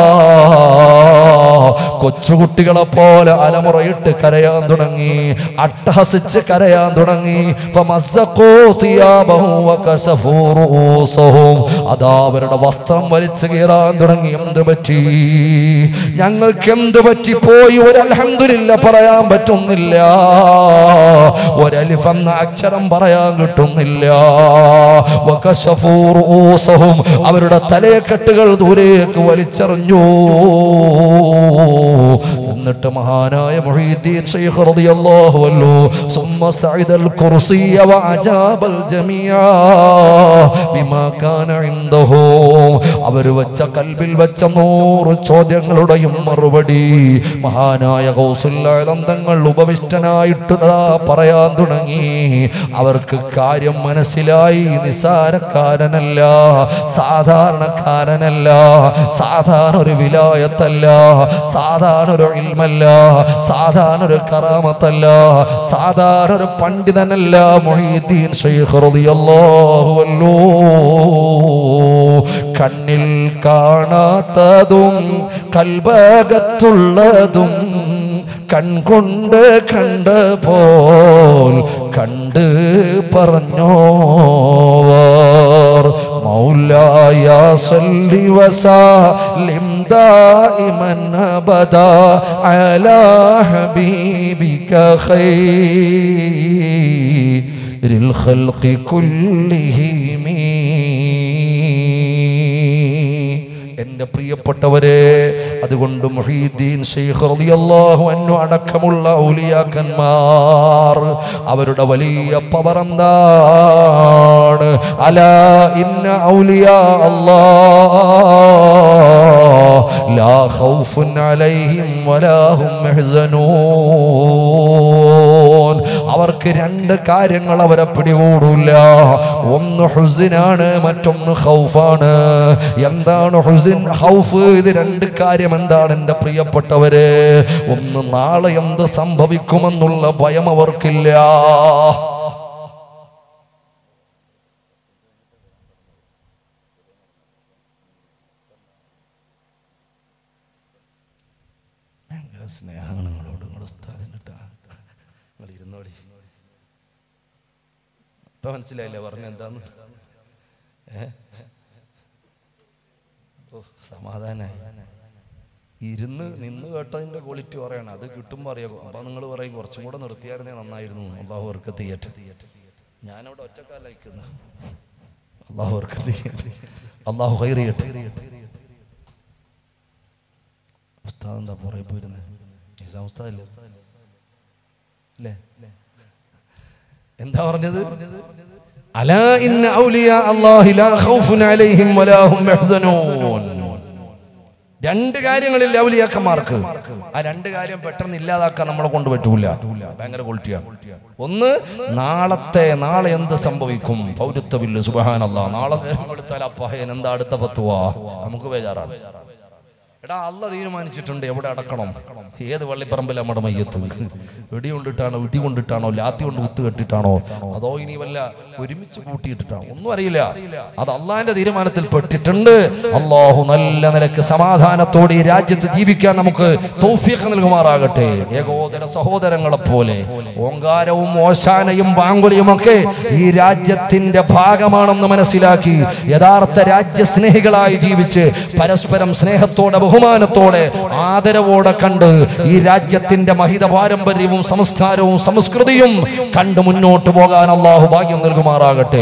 കൊച്ചുകുട്ടികളെ പോലെ അലമുറയിട്ട് കരയാൻ തുടങ്ങി അട്ടഹസിച്ച് കരയാൻ തുടങ്ങി ഫമസ്സഖൂ തിയാബഹും വകസഫൂ റൂസഹും. അതാ അവരുടെ വസ്ത്രം വലിച്ചു കീറാൻ തുടങ്ങി എന്ത് പറ്റി ഞങ്ങൾക്ക് എന്ത് പറ്റി പോയി ഒരു അൽഹംദുലില്ല പറയാൻ പറ്റുന്നില്ല ഒരലിഫ് എന്ന അക്ഷരം പറയാൻ കിട്ടുന്നില്ല വകസഫൂ റൂസഹും. അവരുടെ തലയെക്കെട്ടുകൾ ദൂരേക്ക് വലിച്ചെറിഞ്ഞു എന്നിട്ട് മഹാനായ മുഹീദ്ദീൻ ശൈഖ് റളിയല്ലാഹു അൻഹു ثم صعد الكرسي وأجاب الجميع بما كان عندهم അവർ വെച്ച കൽബിൽ വെച്ച നൂറ് ചോദ്യങ്ങളുടെയും മറുപടി മഹാനായ കൗസുല്ലാദം തങ്ങൾ ഉപവിഷ്ടനായിട്ട് ദാ പറയാൻ തുടങ്ങി അവർക്ക് കാര്യം മനസ്സിലായി നിസാരക്കാരനല്ല സാധാരണക്കാരനല്ല സാധാരണ ഒരു വിലായത്തല്ല സാധാരണ ഒരു ഇൽമല്ല സാധാരണ ഒരു കറാമത്തല്ല സാധാരണ ഒരു പണ്ഡിതനല്ല മൊഹീദ്ദീൻ ശൈഖ് റളിയല്ലാഹു അൻഹു കണ്ണിൽ കാണാത്തതും കൽബകത്തുള്ളതും കൺകൊണ്ട് കണ്ട പോൽ കണ്ട് പറഞ്ഞോവർ മൗലായ സല്ലി വസല്ലിം ദായിമൻ അബദാ അലാ ഹബീബിക ഖൈറിൽ ഖൽഖി കുല്ലിഹിം എന്റെ പ്രിയപ്പെട്ടവരെ അതുകൊണ്ട് മുഹീദ്ദീൻ ശൈഖ് റളിയല്ലാഹു അൻഹു അടക്കമുള്ള ഔലിയാക്കന്മാർ അവരുടെ വലിയ പവർ എന്താണ് അലാ ഇന്ന ഔലിയാ അല്ലാഹ് ലാ ഖൗഫുൻ അലൈഹിം വലാ ഹും യഹ്സനൂൻ അവർക്ക് രണ്ട് കാര്യങ്ങൾ അവരെ പിടികൂടില്ല ഒന്ന് ഹുസിനാണ് മറ്റൊന്ന് ഹൗഫാണ് എന്താണ് ഹുസിൻ ഹൗഫ് ഇത് രണ്ട് കാര്യം എന്താണ് എൻ്റെ പ്രിയപ്പെട്ടവര് ഒന്ന് നാളെ എന്ത് സംഭവിക്കുമെന്നുള്ള ഭയം അവർക്കില്ല ഭയങ്കര സ്നേഹമാണ് നിങ്ങളോട് നിങ്ങൾ ഉസ്താദിന് കേട്ടാ നിങ്ങൾ ഇരുന്നോടി ഇപ്പൊ മനസ്സിലായില്ലേ പറഞ്ഞ എന്താന്ന് ഏ? ഓ സമാധാനായി ഇരുന്ന് നിന്ന് കേട്ടതിന്റെ ക്വാളിറ്റി പറയണം അത് കിട്ടുമ്പോൾ അറിയാം അപ്പൊ നിങ്ങൾ പറയും കുറച്ചും കൂടെ നിർത്തിയായിരുന്നേ നന്നായിരുന്നു അള്ളാഹു അവർക്ക് തീയട്ടെ ഞാനവിടെ ഒറ്റക്കാല നിൽക്കുന്ന അള്ളാഹു അവർക്ക് തീയട്ടെ അള്ളാഹു ഹൈറിയട്ടെ ഉസ്താദ് എന്താ പുറകെ പോയിരുന്നത് നിസാം ഉസ്താദല്ലേ അല്ലേ എന്താ പറഞ്ഞത് അലാ ഇന്ന ഔലിയാ അല്ലാഹി ലാ ഖൗഫുൻ അലൈഹിം വലാ ഹും യഹ്സനൂൻ രണ്ട് കാര്യങ്ങളിൽ ഔലിയാക്കന്മാർക്ക് ആ രണ്ട് കാര്യം പെട്ടെന്ന് ഇല്ലാതാക്കാൻ നമ്മളെ കൊണ്ട് പറ്റൂല ഭയങ്കര ക്വാളിറ്റിയാണ് ഒന്ന് നാളത്തെ നാളെ എന്ത് സംഭവിക്കും പൗരത്വമില്ല സുബഹാനല്ല നാളെ നേരം കൊടുത്താൽ അപ്പഹയൻ എന്താ അടുത്ത പത്തുവാ നമുക്ക് ബേജാറാണ് എടാ അല്ല തീരുമാനിച്ചിട്ടുണ്ട് എവിടെ അടക്കണം ഏത് വള്ളിപ്പറമ്പിൽ നമ്മുടെ മയ്യത്ത് വെടി കൊണ്ടിട്ടാണോ ഇടി കൊണ്ടിട്ടാണോ ലാത്തി കൊണ്ട് കുത്ത് കെട്ടിട്ടാണോ അതോ ഇനി വല്ല ഒരുമിച്ച് കൂട്ടിയിട്ടിട്ടാണോ ഒന്നും അറിയില്ല അത് അള്ളാന്റെ തീരുമാനത്തിൽ പെട്ടിട്ടുണ്ട് അള്ളാഹു നല്ല നിലക്ക് സമാധാനത്തോടെ ഈ രാജ്യത്ത് ജീവിക്കാൻ നമുക്ക് തൗഫീഖ് നൽകുമാറാകട്ടെ ഏകോദര സഹോദരങ്ങളെ പോലെ ഓങ്കാരവും ഓശാനയും ബാങ്കുലിയും ഒക്കെ ഈ രാജ്യത്തിന്റെ ഭാഗമാണെന്ന് മനസ്സിലാക്കി യഥാർത്ഥ രാജ്യസ്നേഹികളായി ജീവിച്ച് പരസ്പരം സ്നേഹത്തോടെ ബഹുമാനത്തോടെ ആദരവോടെ കണ്ട് ഈ രാജ്യത്തിന്റെ മഹിത പാരമ്പര്യവും സംസ്കാരവും സംസ്കൃതിയും കണ്ട് മുന്നോട്ട് പോകാൻ അള്ളാഹു ഭാഗ്യം നൽകുമാറാകട്ടെ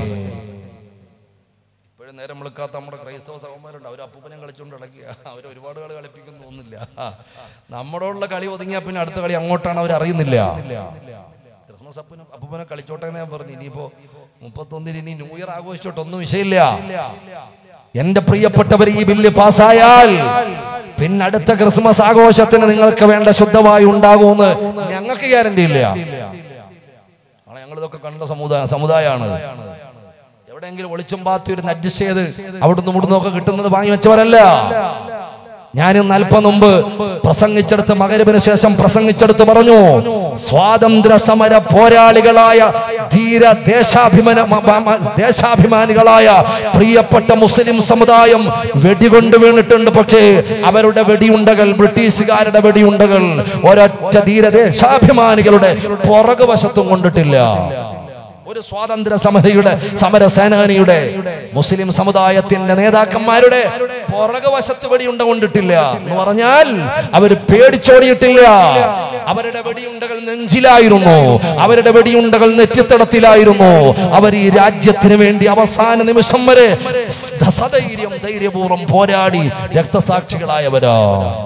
ഇപ്പോഴും നേരം വിളിക്കാത്ത നമ്മുടെ ക്രൈസ്തവ സഹോദരന്മാരുണ്ട് അവർ അപ്പൂപ്പനം കളിച്ചുകൊണ്ട് ഇടയ്ക്കുക അവർ ഒരുപാട് കളി കളിപ്പിക്കുന്നു തോന്നുന്നില്ല നമ്മളോടുള്ള കളി ഒതുങ്ങിയാൽ പിന്നെ അടുത്ത കളി അങ്ങോട്ടാണ് അവർ അറിയുന്നില്ല ക്രിസ്മസ് അപ്പനും അപ്പൂപ്പനെ കളിച്ചോട്ടെ എന്ന് ഞാൻ പറഞ്ഞു ഇനിയിപ്പോ മുപ്പത്തൊന്നിന് ഇനി ന്യൂ ഇയർ ആഘോഷിച്ചോട്ടൊന്നും വിഷയമില്ല എന്റെ പ്രിയപ്പെട്ടവർ ഈ ബില്ല് പാസ്സായാൽ പിന്നെ അടുത്ത ക്രിസ്മസ് ആഘോഷത്തിന് നിങ്ങൾക്ക് വേണ്ട ശുദ്ധവായു ഉണ്ടാകുമെന്ന് ഞങ്ങൾക്ക് ഗ്യാരണ്ടി ഇല്ല നാളെ ഞങ്ങൾ ഇതൊക്കെ കണ്ട സമുദായ സമുദായമാണ് എവിടെയെങ്കിലും ഒളിച്ചും പാത്തി ഒരു അഡ്ജസ്റ്റ് ചെയ്ത് അവിടുന്ന് ഇവിടുന്ന് ഒക്കെ കിട്ടുന്നത് വാങ്ങി വെച്ചവരല്ല ഞാൻ ഇന്ന് അല്പം മുമ്പ് പ്രസംഗിച്ചെടുത്ത് മകരവിന് ശേഷം പ്രസംഗിച്ചെടുത്ത് പറഞ്ഞു സ്വാതന്ത്ര്യ സമര പോരാളികളായ ധീര ദേശാഭിമാന മ- മ- മ- ദേശാഭിമാനികളായ പ്രിയപ്പെട്ട മുസ്ലിം സമുദായം വെടികൊണ്ട് വീണിട്ടുണ്ട് പക്ഷേ അവരുടെ വെടിയുണ്ടകൾ ബ്രിട്ടീഷുകാരുടെ വെടിയുണ്ടകൾ ഒരൊറ്റ ധീര ദേശാഭിമാനികളുടെ പുറകുവശത്തും കൊണ്ടിട്ടില്ല ഒരു സ്വാതന്ത്ര്യ സമരയുടെ സമര സേനാനിയുടെ മുസ്ലിം സമുദായത്തിന്റെ നേതാക്കന്മാരുടെ പുറകുവശത്ത് വെടിയുണ്ട കൊണ്ടിട്ടില്ല എന്ന് പറഞ്ഞാൽ അവര് പേടിച്ചോടിയിട്ടില്ല അവരുടെ വെടിയുണ്ടകൾ നെഞ്ചിലായിരുന്നു അവരുടെ വെടിയുണ്ടകൾ നെറ്റിത്തടത്തിലായിരുന്നു അവർ ഈ രാജ്യത്തിന് വേണ്ടി അവസാന നിമിഷം വരെ സധൈര്യം ധൈര്യപൂർവ്വം പോരാടി രക്തസാക്ഷികളായവരാ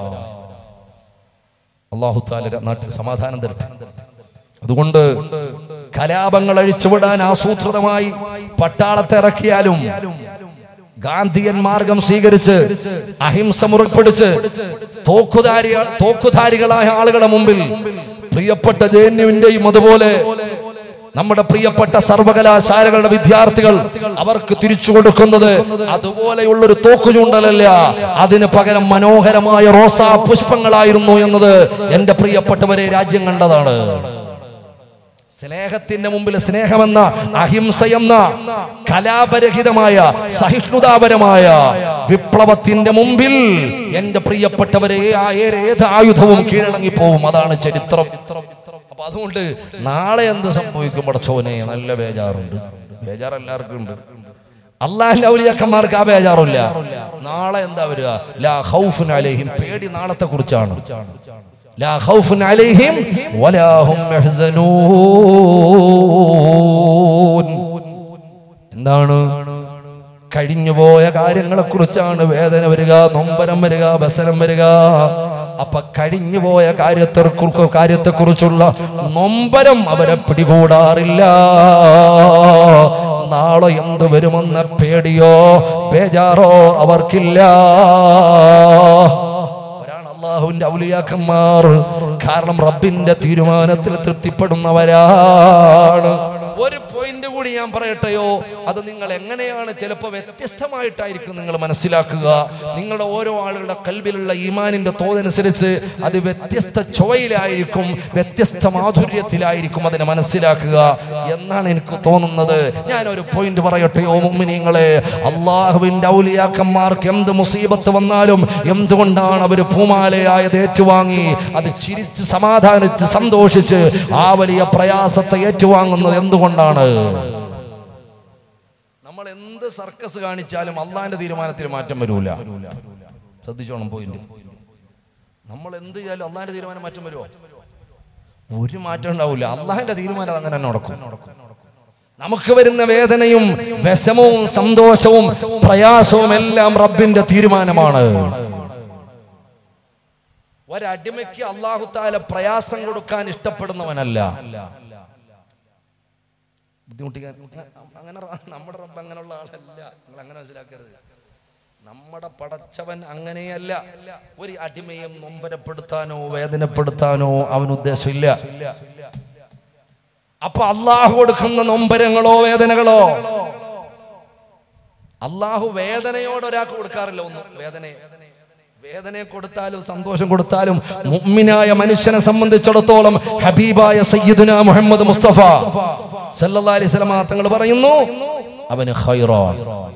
അള്ളാഹു താല നാട്ടിൽ സമാധാനം തരട്ടെ അതുകൊണ്ട് കലാപങ്ങൾ അഴിച്ചുവിടാൻ ആസൂത്രിതമായി പട്ടാളത്തെ ഇറക്കിയാലും ഗാന്ധിയൻ മാർഗം സ്വീകരിച്ച് അഹിംസ മുറിപ്പിടിച്ച് തോക്കുധാരി തോക്കുധാരികളായ ആളുകളുടെ മുമ്പിൽ പ്രിയപ്പെട്ട ജെഎൻയുവിന്റെയും അതുപോലെ നമ്മുടെ പ്രിയപ്പെട്ട സർവകലാശാലകളുടെ വിദ്യാർത്ഥികൾ അവർക്ക് തിരിച്ചു കൊടുക്കുന്നത് അതുപോലെയുള്ളൊരു തോക്കുചൂണ്ടലല്ല അതിന് പകരം മനോഹരമായ റോസാ പുഷ്പങ്ങളായിരുന്നു എന്നത് എന്റെ പ്രിയപ്പെട്ടവരെ രാജ്യം കണ്ടതാണ് സ്നേഹത്തിന്റെ മുമ്പിൽ സ്നേഹമെന്ന അഹിംസയെന്ന കലാപരഹിതമായ സഹിഷ്ണുതാപരമായ വിപ്ലവത്തിന്റെ മുമ്പിൽ എന്റെ പ്രിയപ്പെട്ടവരെ ആ ഏത് ഏത് ആയുധവും കീഴടങ്ങി പോവും അതാണ് ചരിത്രം അപ്പൊ അതുകൊണ്ട് നാളെ എന്ത് സംഭവിക്കും പടച്ചോനെ നല്ല ബേജാറുണ്ട് ബേജാർ എല്ലാവർക്കും ഉണ്ട് അള്ളാഹിന്റെ ഔലിയാക്കന്മാർക്ക് ആ ബേജാറില്ല നാളെ എന്താ വരിക ലാ ഖൗഫുൻ അലൈഹിം പേടി നാളത്തെ കുറിച്ചാണ് ലാ ഖൗഫുൻ അലൈഹിം വലാ ഹും യഹ്സനൂൻ എന്താണ് കഴിഞ്ഞുപോയ കാര്യങ്ങളെ കുറിച്ചാണ് വേദന വരിക നൊമ്പരം വരിക വ്യസനം വരിക അപ്പൊ കഴിഞ്ഞുപോയ കാര്യത്തെ കാര്യത്തെ കുറിച്ചുള്ള നൊമ്പരം അവരെ പിടികൂടാറില്ല നാളെ എന്ത് വരുമെന്ന പേടിയോ ബേജാറോ അവർക്കില്ല അവരാണ് അള്ളാഹുവിന്റെ ഔലിയാക്കന്മാർ കാരണം റബ്ബിന്റെ തീരുമാനത്തിൽ തൃപ്തിപ്പെടുന്നവരാണ് ഒരു പോയിന്റ് കൂടി ഞാൻ പറയട്ടെയോ അത് നിങ്ങൾ എങ്ങനെയാണ് ചിലപ്പോൾ വ്യത്യസ്തമായിട്ടായിരിക്കും നിങ്ങൾ മനസ്സിലാക്കുക നിങ്ങളുടെ ഓരോ ആളുകളുടെ കൽബിലുള്ള ഈമാനിന്റെ തോതനുസരിച്ച് അത് വ്യത്യസ്ത ചുവയിലായിരിക്കും വ്യത്യസ്ത മാധുര്യത്തിലായിരിക്കും അതിനെ മനസ്സിലാക്കുക എന്നാണ് എനിക്ക് തോന്നുന്നത് ഞാൻ ഒരു പോയിന്റ് പറയട്ടെയോ മുമ്മിനിങ്ങളെ അള്ളാഹുവിന്റെ ഔലിയാക്കന്മാർക്ക് എന്ത് മുസീബത്ത് വന്നാലും എന്തുകൊണ്ടാണ് അവർ പൂമാലയായത് ഏറ്റുവാങ്ങി അത് ചിരിച്ച് സമാധാനിച്ച് സന്തോഷിച്ച് ആ വലിയ പ്രയാസത്തെ ഏറ്റുവാങ്ങുന്നത് എന്തുകൊണ്ടാണ് നമ്മൾ എന്ത് സർക്കസ് കാണിച്ചാലും അള്ളാന്റെ തീരുമാനത്തിൽ മാറ്റം വരൂല ശ്രദ്ധിച്ചോണം പോയിന്റ് നമ്മൾ എന്ത് ചെയ്യാലും അള്ളാന്റെ തീരുമാനം മാറ്റം വരുമോ ഒരു മാറ്റം ഉണ്ടാവില്ല അള്ളാഹിന്റെ തീരുമാനം അങ്ങനെ തന്നെ നടക്കും നമുക്ക് വരുന്ന വേദനയും വിഷമവും സന്തോഷവും പ്രയാസവും എല്ലാം റബ്ബിന്റെ തീരുമാനമാണ് ഒരടിമയ്ക്ക് അള്ളാഹു താല പ്രയാസം കൊടുക്കാൻ ഇഷ്ടപ്പെടുന്നവനല്ല ബുദ്ധിമുട്ടിക്കാൻ അങ്ങനെ റ- നമ്മുടെ റബ്ബ് അങ്ങനെയുള്ള ആളല്ല നിങ്ങൾ അങ്ങനെ മനസ്സിലാക്കരുത് നമ്മുടെ പടച്ചവൻ അങ്ങനെയല്ല ഒരു അടിമയും നൊമ്പരപ്പെടുത്താനോ വേദനപ്പെടുത്താനോ അവൻ ഉദ്ദേശമില്ല അപ്പൊ അള്ളാഹു കൊടുക്കുന്ന നൊമ്പരങ്ങളോ വേദനകളോ അള്ളാഹു വേദനയോട് ഒരാൾക്ക് കൊടുക്കാറില്ല ഒന്നും വേദനയെ വേദനയെ കൊടുത്താലും സന്തോഷം കൊടുത്താലും മുഅ്മിനായ മനുഷ്യനെ സംബന്ധിച്ചിടത്തോളം ഹബീബായ സയ്യിദുന മുഹമ്മദ് മുസ്തഫ സല്ലല്ലാഹു അലൈഹി വസല്ലമ തങ്ങൾ പറയുന്നു അവന് ഖൈറാൻ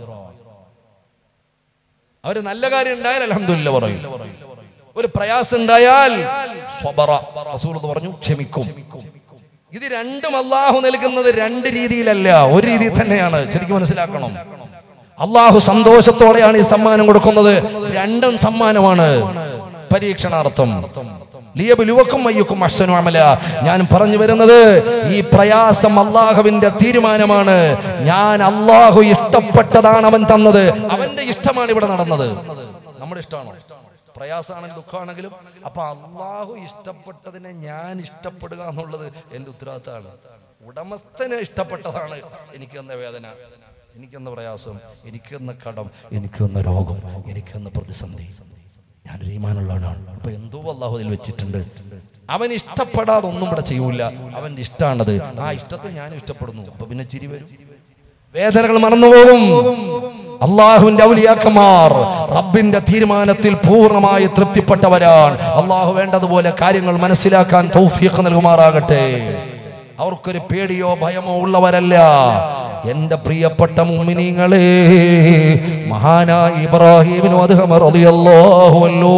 അവര് നല്ല കാര്യം ഉണ്ടായാൽ അൽഹംദുലില്ല പറയും ഒരു പ്രയാസം ഉണ്ടായാൽ സ്വബറ റസൂൽ പറഞ്ഞു ക്ഷമിക്കും ഇത് രണ്ടും അള്ളാഹു നൽകുന്നത് രണ്ട് രീതിയിലല്ല ഒരു രീതിയിൽ തന്നെയാണ് ശരിക്കും മനസ്സിലാക്കണം അള്ളാഹു സന്തോഷത്തോടെയാണ് ഈ സമ്മാനം കൊടുക്കുന്നത് രണ്ടും സമ്മാനമാണ് പരീക്ഷണാർത്ഥം ലിയബുലുവക്കും അയ്യക്കും അഹ്സനു അമല ഞാൻ പറഞ്ഞു വരുന്നത് ഈ പ്രയാസം അള്ളാഹുവിന്റെ തീരുമാനമാണ് ഞാൻ അള്ളാഹു ഇഷ്ടപ്പെട്ടതാണ് അവൻ തന്നത് അവന്റെ ഇഷ്ടമാണ് ഇവിടെ നടന്നത് നമ്മുടെ ഇഷ്ടമാണോ പ്രയാസമാണെങ്കിലും ദുഃഖമാണെങ്കിലും അപ്പൊ അള്ളാഹു ഇഷ്ടപ്പെട്ടതിനെ ഞാൻ ഇഷ്ടപ്പെടുക എന്നുള്ളത് എന്റെ ഉത്തരവാദിത്തമാണ് ഉടമസ്ഥന് ഇഷ്ടപ്പെട്ടതാണ് എനിക്ക് തന്ന വേദന എനിക്ക് തന്ന പ്രയാസം എനിക്ക് തന്ന കടം എനിക്ക് തന്ന രോഗം എനിക്ക് തന്ന പ്രതിസന്ധി ഞാനൊരു ഈമാനുള്ളവനാണ് അപ്പൊ എന്തോ അള്ളാഹു അതിൽ വെച്ചിട്ടുണ്ട് അവൻ ഇഷ്ടപ്പെടാതെ ഒന്നും ഇവിടെ ചെയ്യൂല അവന്റെ ഇഷ്ടമാണത് ആ ഇഷ്ടത്തെ ഞാനും ഇഷ്ടപ്പെടുന്നു അപ്പൊ പിന്നെ ചിരി വരും വേദനകൾ മറന്നുപോകും അള്ളാഹുവിന്റെ ഔലിയാക്കന്മാർ റബ്ബിന്റെ തീരുമാനത്തിൽ പൂർണ്ണമായി തൃപ്തിപ്പെട്ടവരാണ് അള്ളാഹു വേണ്ടതുപോലെ കാര്യങ്ങൾ മനസ്സിലാക്കാൻ തൗഫീഖ് നൽകുമാറാകട്ടെ അവർക്കൊരു പേടിയോ ഭയമോ ഉള്ളവരല്ല എന്റെ പ്രിയപ്പെട്ട മുമ്മിനീങ്ങളെ മഹാനായ ഇബ്രാഹിമിനും അദ്ദേഹം റളിയല്ലാഹുവല്ലോ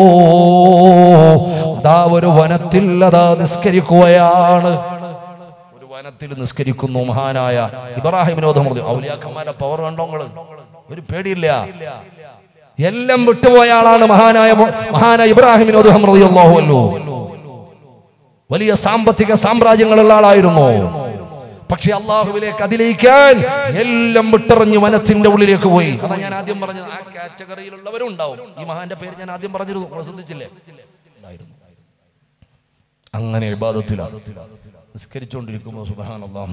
അതാ ഒരു വനത്തിൽ അതാ നിസ്കരിക്കുകയാണ് ഒരു വനത്തിൽ നിസ്കരിക്കുന്നു മഹാനായ ഇബ്രാഹിമിനോദം ഔലിയാക്കന്മാരുടെ പവർ കണ്ടോ നിങ്ങള് ഒരു പേടിയില്ല എല്ലാം വിട്ടുപോയ ആളാണ് മഹാനായ മഹാനായ ഇബ്രാഹിമിനോദ് റളിയല്ലാഹുവല്ലോ വലിയ സാമ്പത്തിക സാമ്രാജ്യങ്ങളുള്ള ആളായിരുന്നു പക്ഷെ അള്ളാഹുവിലേക്ക് അതിലേക്കാൻ എല്ലാം വിട്ടെറിഞ്ഞ് വനത്തിന്റെ ഉള്ളിലേക്ക് പോയി അതാ ഞാൻ ആദ്യം പറഞ്ഞത് ആ കാറ്റഗറിയിലുള്ളവരും ഉണ്ടാവും ഈ മഹാന്റെ പേര് ഞാൻ ആദ്യം പറഞ്ഞിരുന്നു നിങ്ങൾ ശ്രദ്ധിച്ചില്ലേ ഉണ്ടായിരുന്നു അങ്ങനെ ഇബാദത്തിലാണ് നിസ്കരിച്ചുകൊണ്ടിരിക്കുമ്പോൾ സുബഹാനല്ലാ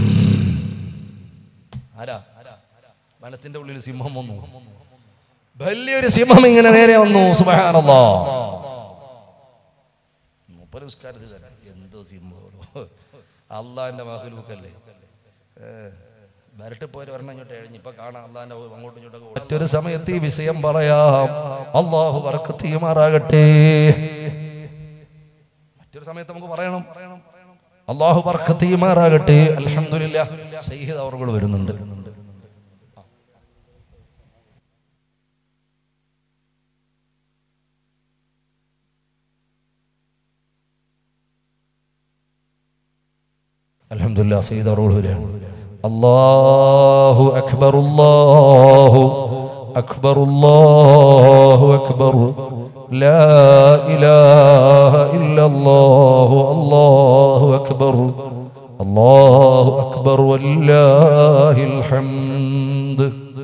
ആരാ വനത്തിന്റെ ഉള്ളിൽ സിംഹം വന്നു വലിയൊരു സിംഹം ഇങ്ങനെ നേരെ വന്നു സുബഹാനല്ലാ മുപ്പത് നിസ്കാരത്തിൽ തന്നെ എന്തോ സിംഹം അള്ളാന്റെ മഹലൂക്കല്ലേ വരട്ട് പോയി വരണം ഇങ്ങോട്ട് എഴിഞ്ഞ് ഇപ്പൊ കാണാം അള്ളാന്റെ അങ്ങോട്ടും ഇങ്ങോട്ടൊക്കെ ഓടി. മറ്റൊരു സമയത്ത് ഈ വിഷയം പറയാം അള്ളാഹു വർക്കത്തിയുമാറാകട്ടെ മറ്റൊരു സമയത്ത് നമുക്ക് പറയണം അള്ളാഹു വർക്കത്തിയുമാറാകട്ടെ അൽഹംദുലില്ലാ സയ്യിദ് അവറുകൾ വരുന്നുണ്ട് അൽഹംദുലില്ലാ സയ്യിദ് അവറുകൾ വരികയാണ് അല്ലാഹു അക്ബർ അല്ലാഹു അക്ബർ അല്ലാഹു അക്ബർ لا إله إلا الله الله أكبر الله أكبر ولله الحمد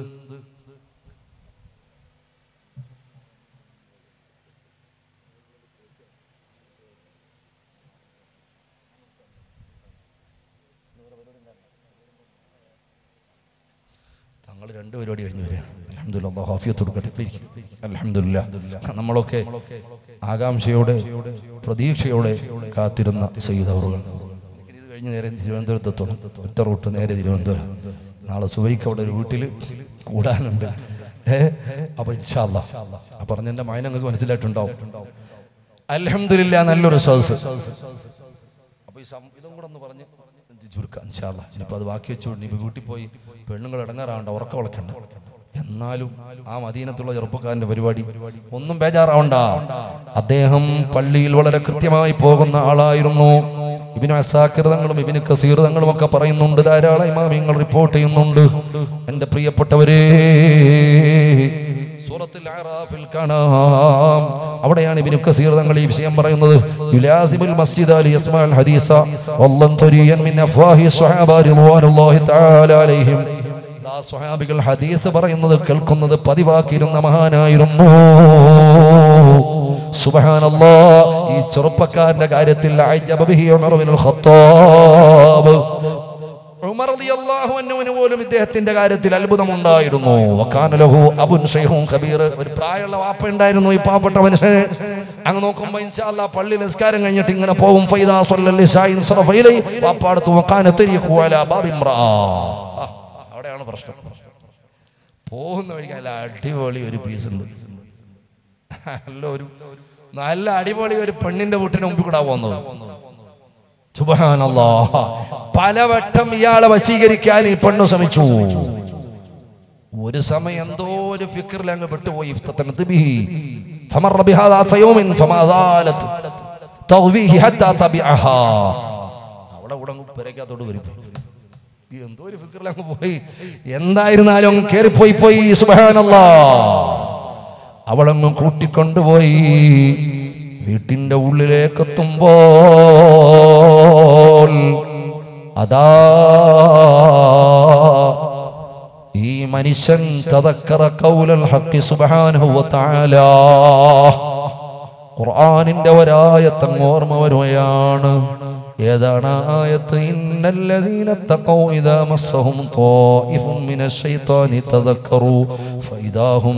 തങ്ങൾ രണ്ട് പരിപാടി കഴിഞ്ഞു വരിക അൽഹംദുലില്ലാ ഹാഫിയത്ത് കൊടുക്കട്ടെ അലഹമില്ല നമ്മളൊക്കെ ആകാംക്ഷയോടെ പ്രതീക്ഷയോടെ കാത്തിരുന്ന സയ്യിദവറുകൾ ഇത് കഴിഞ്ഞ് നേരെ തിരുവനന്തപുരത്ത് എത്തണം ഒറ്റ റൂട്ട് നേരെ തിരുവനന്തപുരം നാളെ സുബൈക്ക് അവിടെ ഒരു വീട്ടിൽ കൂടാനുണ്ട് ഏ അപ്പൊ ഇൻഷാല്ല ആ പറഞ്ഞതിന്റെ മയ നിങ്ങൾക്ക് മനസ്സിലായിട്ടുണ്ടാവും അലഹമില്ല നല്ലൊരു സദസ് അപ്പൊ ഈ സം- ഇതും കൂടെ ഒന്ന് പറഞ്ഞ് ചുരുക്കാം ഇൻഷാല്ല ഇനിയിപ്പോ അത് ബാക്കി വെച്ചുകൊണ്ട് ഇപ്പൊ വീട്ടിൽ പോയി പെണ്ണുങ്ങൾ ഇടങ്ങാറാവണ്ട ഉറക്കം വിളക്കണ്ട എന്നാലും ആ മദീനത്തുള്ള ചെറുപ്പക്കാരന്റെ പരിപാടി ഒന്നും ബേജാറാവണ്ട അദ്ദേഹം പള്ളിയിൽ വളരെ കൃത്യമായി പോകുന്ന ആളായിരുന്നു ഇബിന് അസാക്കിർതങ്ങളും ഇബിന് കസീർതങ്ങളും ഒക്കെ പറയുന്നുണ്ട് ധാരാളം ഇമാമിങ്ങൾ റിപ്പോർട്ട് ചെയ്യുന്നുണ്ട് എന്റെ പ്രിയപ്പെട്ടവരെ സൂറത്തുൽ അറാഫിൽ കാണാം അവിടെയാണ് ഇബ്നു കസീർ തങ്ങൾ ഈ വിഷയം പറയുന്നത് യുലാസിമുൽ മസ്ജിദ ലിയസ്മഅൽ ഹദീസ വല്ലൻ തരിയൻ മിൻ അഫ്വാഹി സ്വഹാബ റിദ്വാനുല്ലാഹി തആല അലൈഹിം ആ സ്വഹാബികൾ ഹദീസ് പറയുന്നത് കേൾക്കുന്നത് പതിവാക്കിയിരുന്ന മഹാനായിരുന്നു സുബ്ഹാനല്ലാ ഈ ചെറുപ്പക്കാരന്റെ കാര്യത്തിൽ അഅജബ ബിഹി ഉമർ ബിനുൽ ഖത്താബ് ഉമർ റളിയല്ലാഹു പോലും ഇദ്ദേഹത്തിന്റെ കാര്യത്തിൽ അത്ഭുതമുണ്ടായിരുന്നു വക്കാനലഹു അബുൻ ഷെയ്ഹും കബീർ ഒരു പ്രായമുള്ള വാപ്പ ഉണ്ടായിരുന്നു ഈ പാവപ്പെട്ട മനുഷ്യനെ അങ്ങ് നോക്കുമ്പോ ഇൻഷാല്ലാ പള്ളി നിസ്കാരം കഴിഞ്ഞിട്ട് ഇങ്ങനെ പോകും ഫൈദാ സ്വല്ലല്ലി ഷായിൻ സറഫൈലൈ വാപ്പ അടുത്ത് വക്കാനത്തിരിക്കു അലാ ബാബിമ്രാ ആ, അവിടെയാണ് പ്രശ്നം പോകുന്ന വഴിക്ക് നല്ല അടിപൊളി ഒരു പീസ് ഉണ്ട് നല്ല ഒരു നല്ല അടിപൊളി ഒരു പെണ്ണിന്റെ വീട്ടിന് മുമ്പിൽ കൂടാ പോകുന്നത് സുബ്ഹാനല്ലാ പലവട്ടം ഇയാളെ വശീകരിക്കാൻ ഈ പെണ്ണ് ശ്രമിച്ചു ഒരു സമയം എന്തോ ഒരു ഫിക്കറിൽ അങ്ങ് പെട്ടുപോയി ഇഫ്തത്തനത്ത് ബിഹി فمر بها ذات يوم فما زالت تغويه حتى تبعها അവിടെ കൂടെ അങ്ങ് പെരക്കകത്തോട്ട് വരും എന്തോ ഒരു ഫിക്കറിൽ അങ്ങ് പോയി എന്തായിരുന്നാലും അങ്ങ് കേറിപ്പോയി പോയി സുബ്ഹാനല്ലാ അവളങ്ങ് കൂട്ടിക്കൊണ്ടുപോയി വീട്ടിന്റെ ഉള്ളിലേക്ക് എത്തുമ്പോൾ അതാ ഈ മനുഷ്യൻ തദക്കറ കൗലൽ ഹഖി സുബ്ഹാനഹു വ തആല ഖുർആനിന്റെ ഒരായത്തങ്ങ് ഓർമ്മ വരുകയാണ് ഏതാണ് ആയത്ത് ഇന്നല്ലദീന തഖൗ ഇദാ മസ്സഹും ത്വായിഫും മിനശ് ശൈത്വാനി തദക്കറു ഫൈദാഹും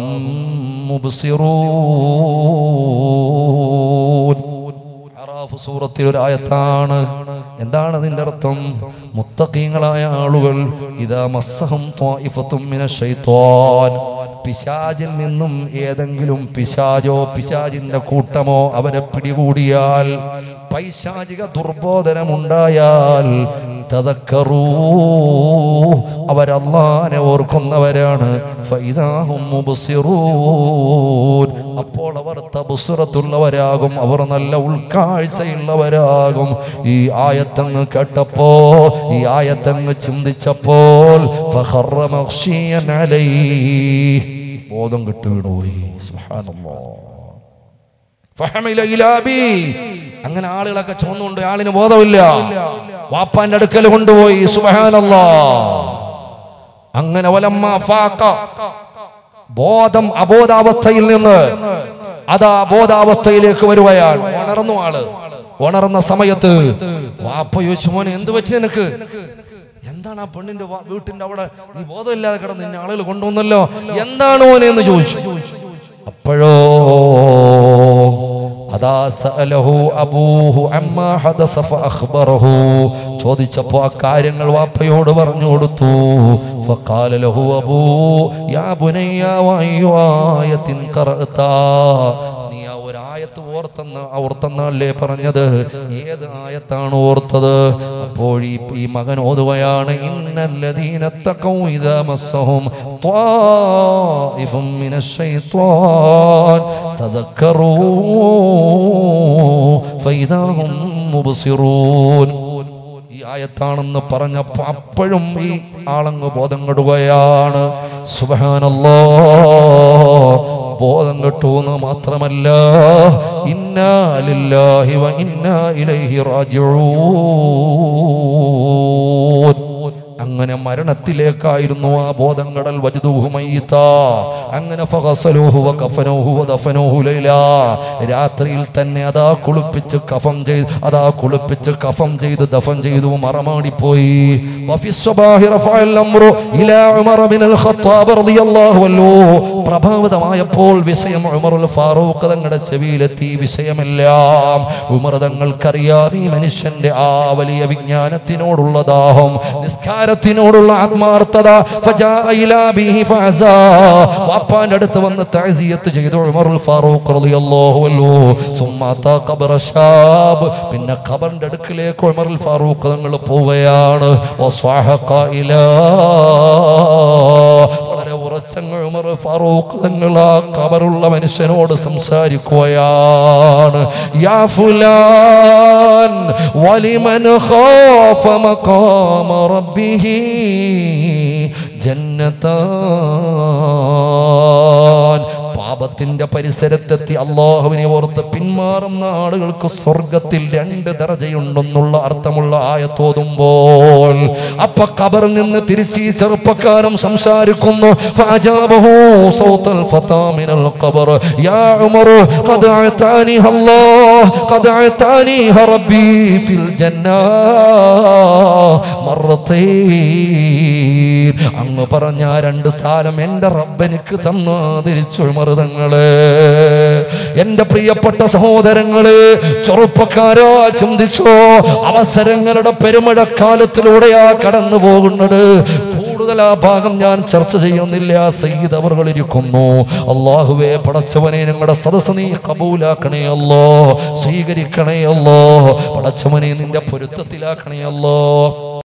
മുബ്സിറൂൻ അറാഫ് സൂറത്തിൽ ഒരു ആയത്താണ് എന്താണ് അതിന്റെ അർത്ഥം മുത്തഖീങ്ങളായ ആളുകൾ ഇതാ മസ്സഹം ത്വായിഫത്തും മിനശ് ശൈത്വാൻ പിശാചിൽ നിന്നും ഏതെങ്കിലും പിശാചോ പിശാചിന്റെ കൂട്ടമോ അവരെ പിടികൂടിയാൽ പൈശാചിക ദുർബോധനമുണ്ടായാൽ തദക്കറൂ അവരല്ലാനെ ഓർക്കുന്നവരാണ് ഫൈദാഹും മുബ്സിറൂൻ അപ്പോൾ അവർ തബുസുറത്തുള്ളവരാകും അവർ നല്ല ഉൾക്കാഴ്ചയുള്ളവരാകും ഈ ആയത്തങ്ങ് കേട്ടപ്പോ ഈ ആയത്തങ്ങ് ചിന്തിച്ചപ്പോൾ ഫഖറ മഖ്ശിയൻ അലൈഹി. ബോധം കിട്ടു വീണുപോയി സുബ്ഹാനല്ലാഹ് ഫഹമില ഇലാബി. അങ്ങനെ ആളുകളൊക്കെ ചുമന്നുകൊണ്ട് ആളിന് ബോധമില്ല വാപ്പാന്റെ അടുക്കൽ കൊണ്ടുപോയി സുബഹാനല്ലാ അങ്ങനെ വലമ്മ ഫാക്ക ബോധം അബോധാവസ്ഥയിൽ നിന്ന് അതാ ബോധാവസ്ഥയിലേക്ക് വരുകയാണ് ഉണർന്നു ആള് ഉണർന്ന സമയത്ത് വാപ്പ ചോദിച്ചു മോനെ എന്ത് പറ്റി നിനക്ക് എന്താണ് ആ പെണ്ണിന്റെ വാ- വീട്ടിന്റെ അവിടെ നീ ബോധമില്ലാതെ കിടന്ന് നിന്നെ ആളുകൾ കൊണ്ടുവന്നല്ലോ എന്താണ് മോനെ എന്ന് ചോദിച്ചു അപ്പോഴോ അതാ സഅലഹു അബൂഹു അമ്മാ ഹദസ ഫഅഖ്ബറഹു ചോദിച്ചപ്പോൾ ആ കാര്യങ്ങൾ വാപ്പയോട് പറഞ്ഞു കൊടുത്തു ഫഖാല ലഹു അബൂ യാ ബുനയ്യ വഅയ്യു ആയത്തിൻ ഖറഅത നീ ആ ഒരു ആയത്ത് ഓർത്തെന്ന് ഓർത്തെന്നല്ലേ പറഞ്ഞത് ഏത് ആയത്താണ് ഓർത്തത് അപ്പോൾ ഈ ഈ മകൻ ഓതുകയാണ് ഇന്നല്ലദീന തഖൗ ഇദാ മസ്സഹും ത്വായിഫും മിനശ് ശൈത്വാൻ തദക്കറൂ ഫൈദാ ഹും മുബ്സിറൂൻ ഈ ആയത്താണെന്ന് പറഞ്ഞപ്പോ അപ്പോഴും ഈ ആളങ്ങ് ബോധം കെടുകയാണ് സുബഹാനല്ലോ ബോധം കെട്ടു എന്ന് മാത്രമല്ല ഇന്നാലില്ലാഹി വ ഇന്നാ ഇലൈഹി റാജിഊൻ അങ്ങനെ മരണത്തിലേക്കായിരുന്നു ആ ബോധം കടൽ വജുദൂഹുമയ്യത്ത അങ്ങനെ ഫഗസലൂഹു വ കഫനൂഹു വ ദഫനൂഹു ലൈലാ രാത്രിയിൽ തന്നെ അതാ കുളിപ്പിച്ച് കഫം ചെയ്ത് അതാ കുളിപ്പിച്ച് കഫം ചെയ്ത് ദഫൻ ചെയ്തു മറമാടിപ്പോയി വഫി സ്വബാഹി റഫഅൽ അംറു ഇലാ ഉമർ ബിനുൽ ഖത്താബ് റളിയല്ലാഹു അൻഹു പ്രഭാതമായപ്പോൾ വിഷയം ഉമറുൽ ഫാറൂഖ് തങ്ങളുടെ ചെവിയിലെത്തി വിഷയമെല്ലാം ഉമർ തങ്ങൾക്കറിയാം ഈ മനുഷ്യന്റെ ആ വലിയ വിജ്ഞാനത്തിനോടുള്ള ദാഹം നിസ്കാരത്തിനോടുള്ള ആത്മാർത്ഥത ഫജാഅ ഇലാ ബിഹി ഫഅസാ. വാപ്പാന്റെ അടുത്ത് വന്ന് തഅസിയത്ത് ചെയ്തു ഉമറുൽ ഫാറൂഖ് റളിയല്ലാഹു അൻഹു സുമ്മ അതാ ഖബറ ശാബ് പിന്നെ ഖബറിന്റെ അടുക്കിലേക്ക് ഉമറുൽ ഫാറൂഖ് തങ്ങൾ പോവുകയാണ് വസ്വാഹ ഖായിലാ. വളരെ ഉറച്ചങ്ങൾ ഉമർ ഫാറൂഖ് തങ്ങൾ ആ ഖബറുള്ള മനുഷ്യനോട് സംസാരിക്കുകയാണ് യാ ഫുലാൻ വലിമൻ ഖാഫ മഖാമ റബ്ബിഹി ജന്നതാൻ പാപ കാബത്തിന്റെ പരിസരത്തെത്തി അള്ളാഹുവിനെ ഓർത്ത് പിന്മാറുന്ന ആളുകൾക്ക് സ്വർഗത്തിൽ രണ്ട് ദർജയുണ്ടെന്നുള്ള അർത്ഥമുള്ള ആയത്തോതുമ്പോൾ അപ്പൊ ഖബറിൽ നിന്ന് തിരിച്ച് ഈ ചെറുപ്പക്കാരൻ സംസാരിക്കുന്നു فأجابه صوت الفتى من القبر يا عمر قد أعطانيها الله قد أعطانيها ربي في الجنة مرتين അങ്ങ് പറഞ്ഞ ആ രണ്ട് സ്ഥാനം എൻ്റെ റബ്ബനിക്ക് തന്ന തിരിച്ചു മൃതങ്ങള് എൻ്റെ പ്രിയപ്പെട്ട സഹോദരങ്ങള് ചെറുപ്പക്കാരോ ചിന്തിച്ചോ അവസരങ്ങളുടെ പെരുമഴക്കാലത്തിലൂടെയാ കടന്നു പോകുന്നത് കൂടുതൽ ആ ഭാഗം ഞാൻ ചർച്ച ചെയ്യുന്നില്ല സയ്യിദ് അവർ ഇരിക്കുന്നു അള്ളാഹുവേ പടച്ചവനെ ഞങ്ങളുടെ സദസ് നീ കബൂലാക്കണേ അല്ലോ സ്വീകരിക്കണേ അല്ലോ പടച്ചവനെ നിന്റെ പൊരുത്തത്തിലാക്കണേ അല്ലോ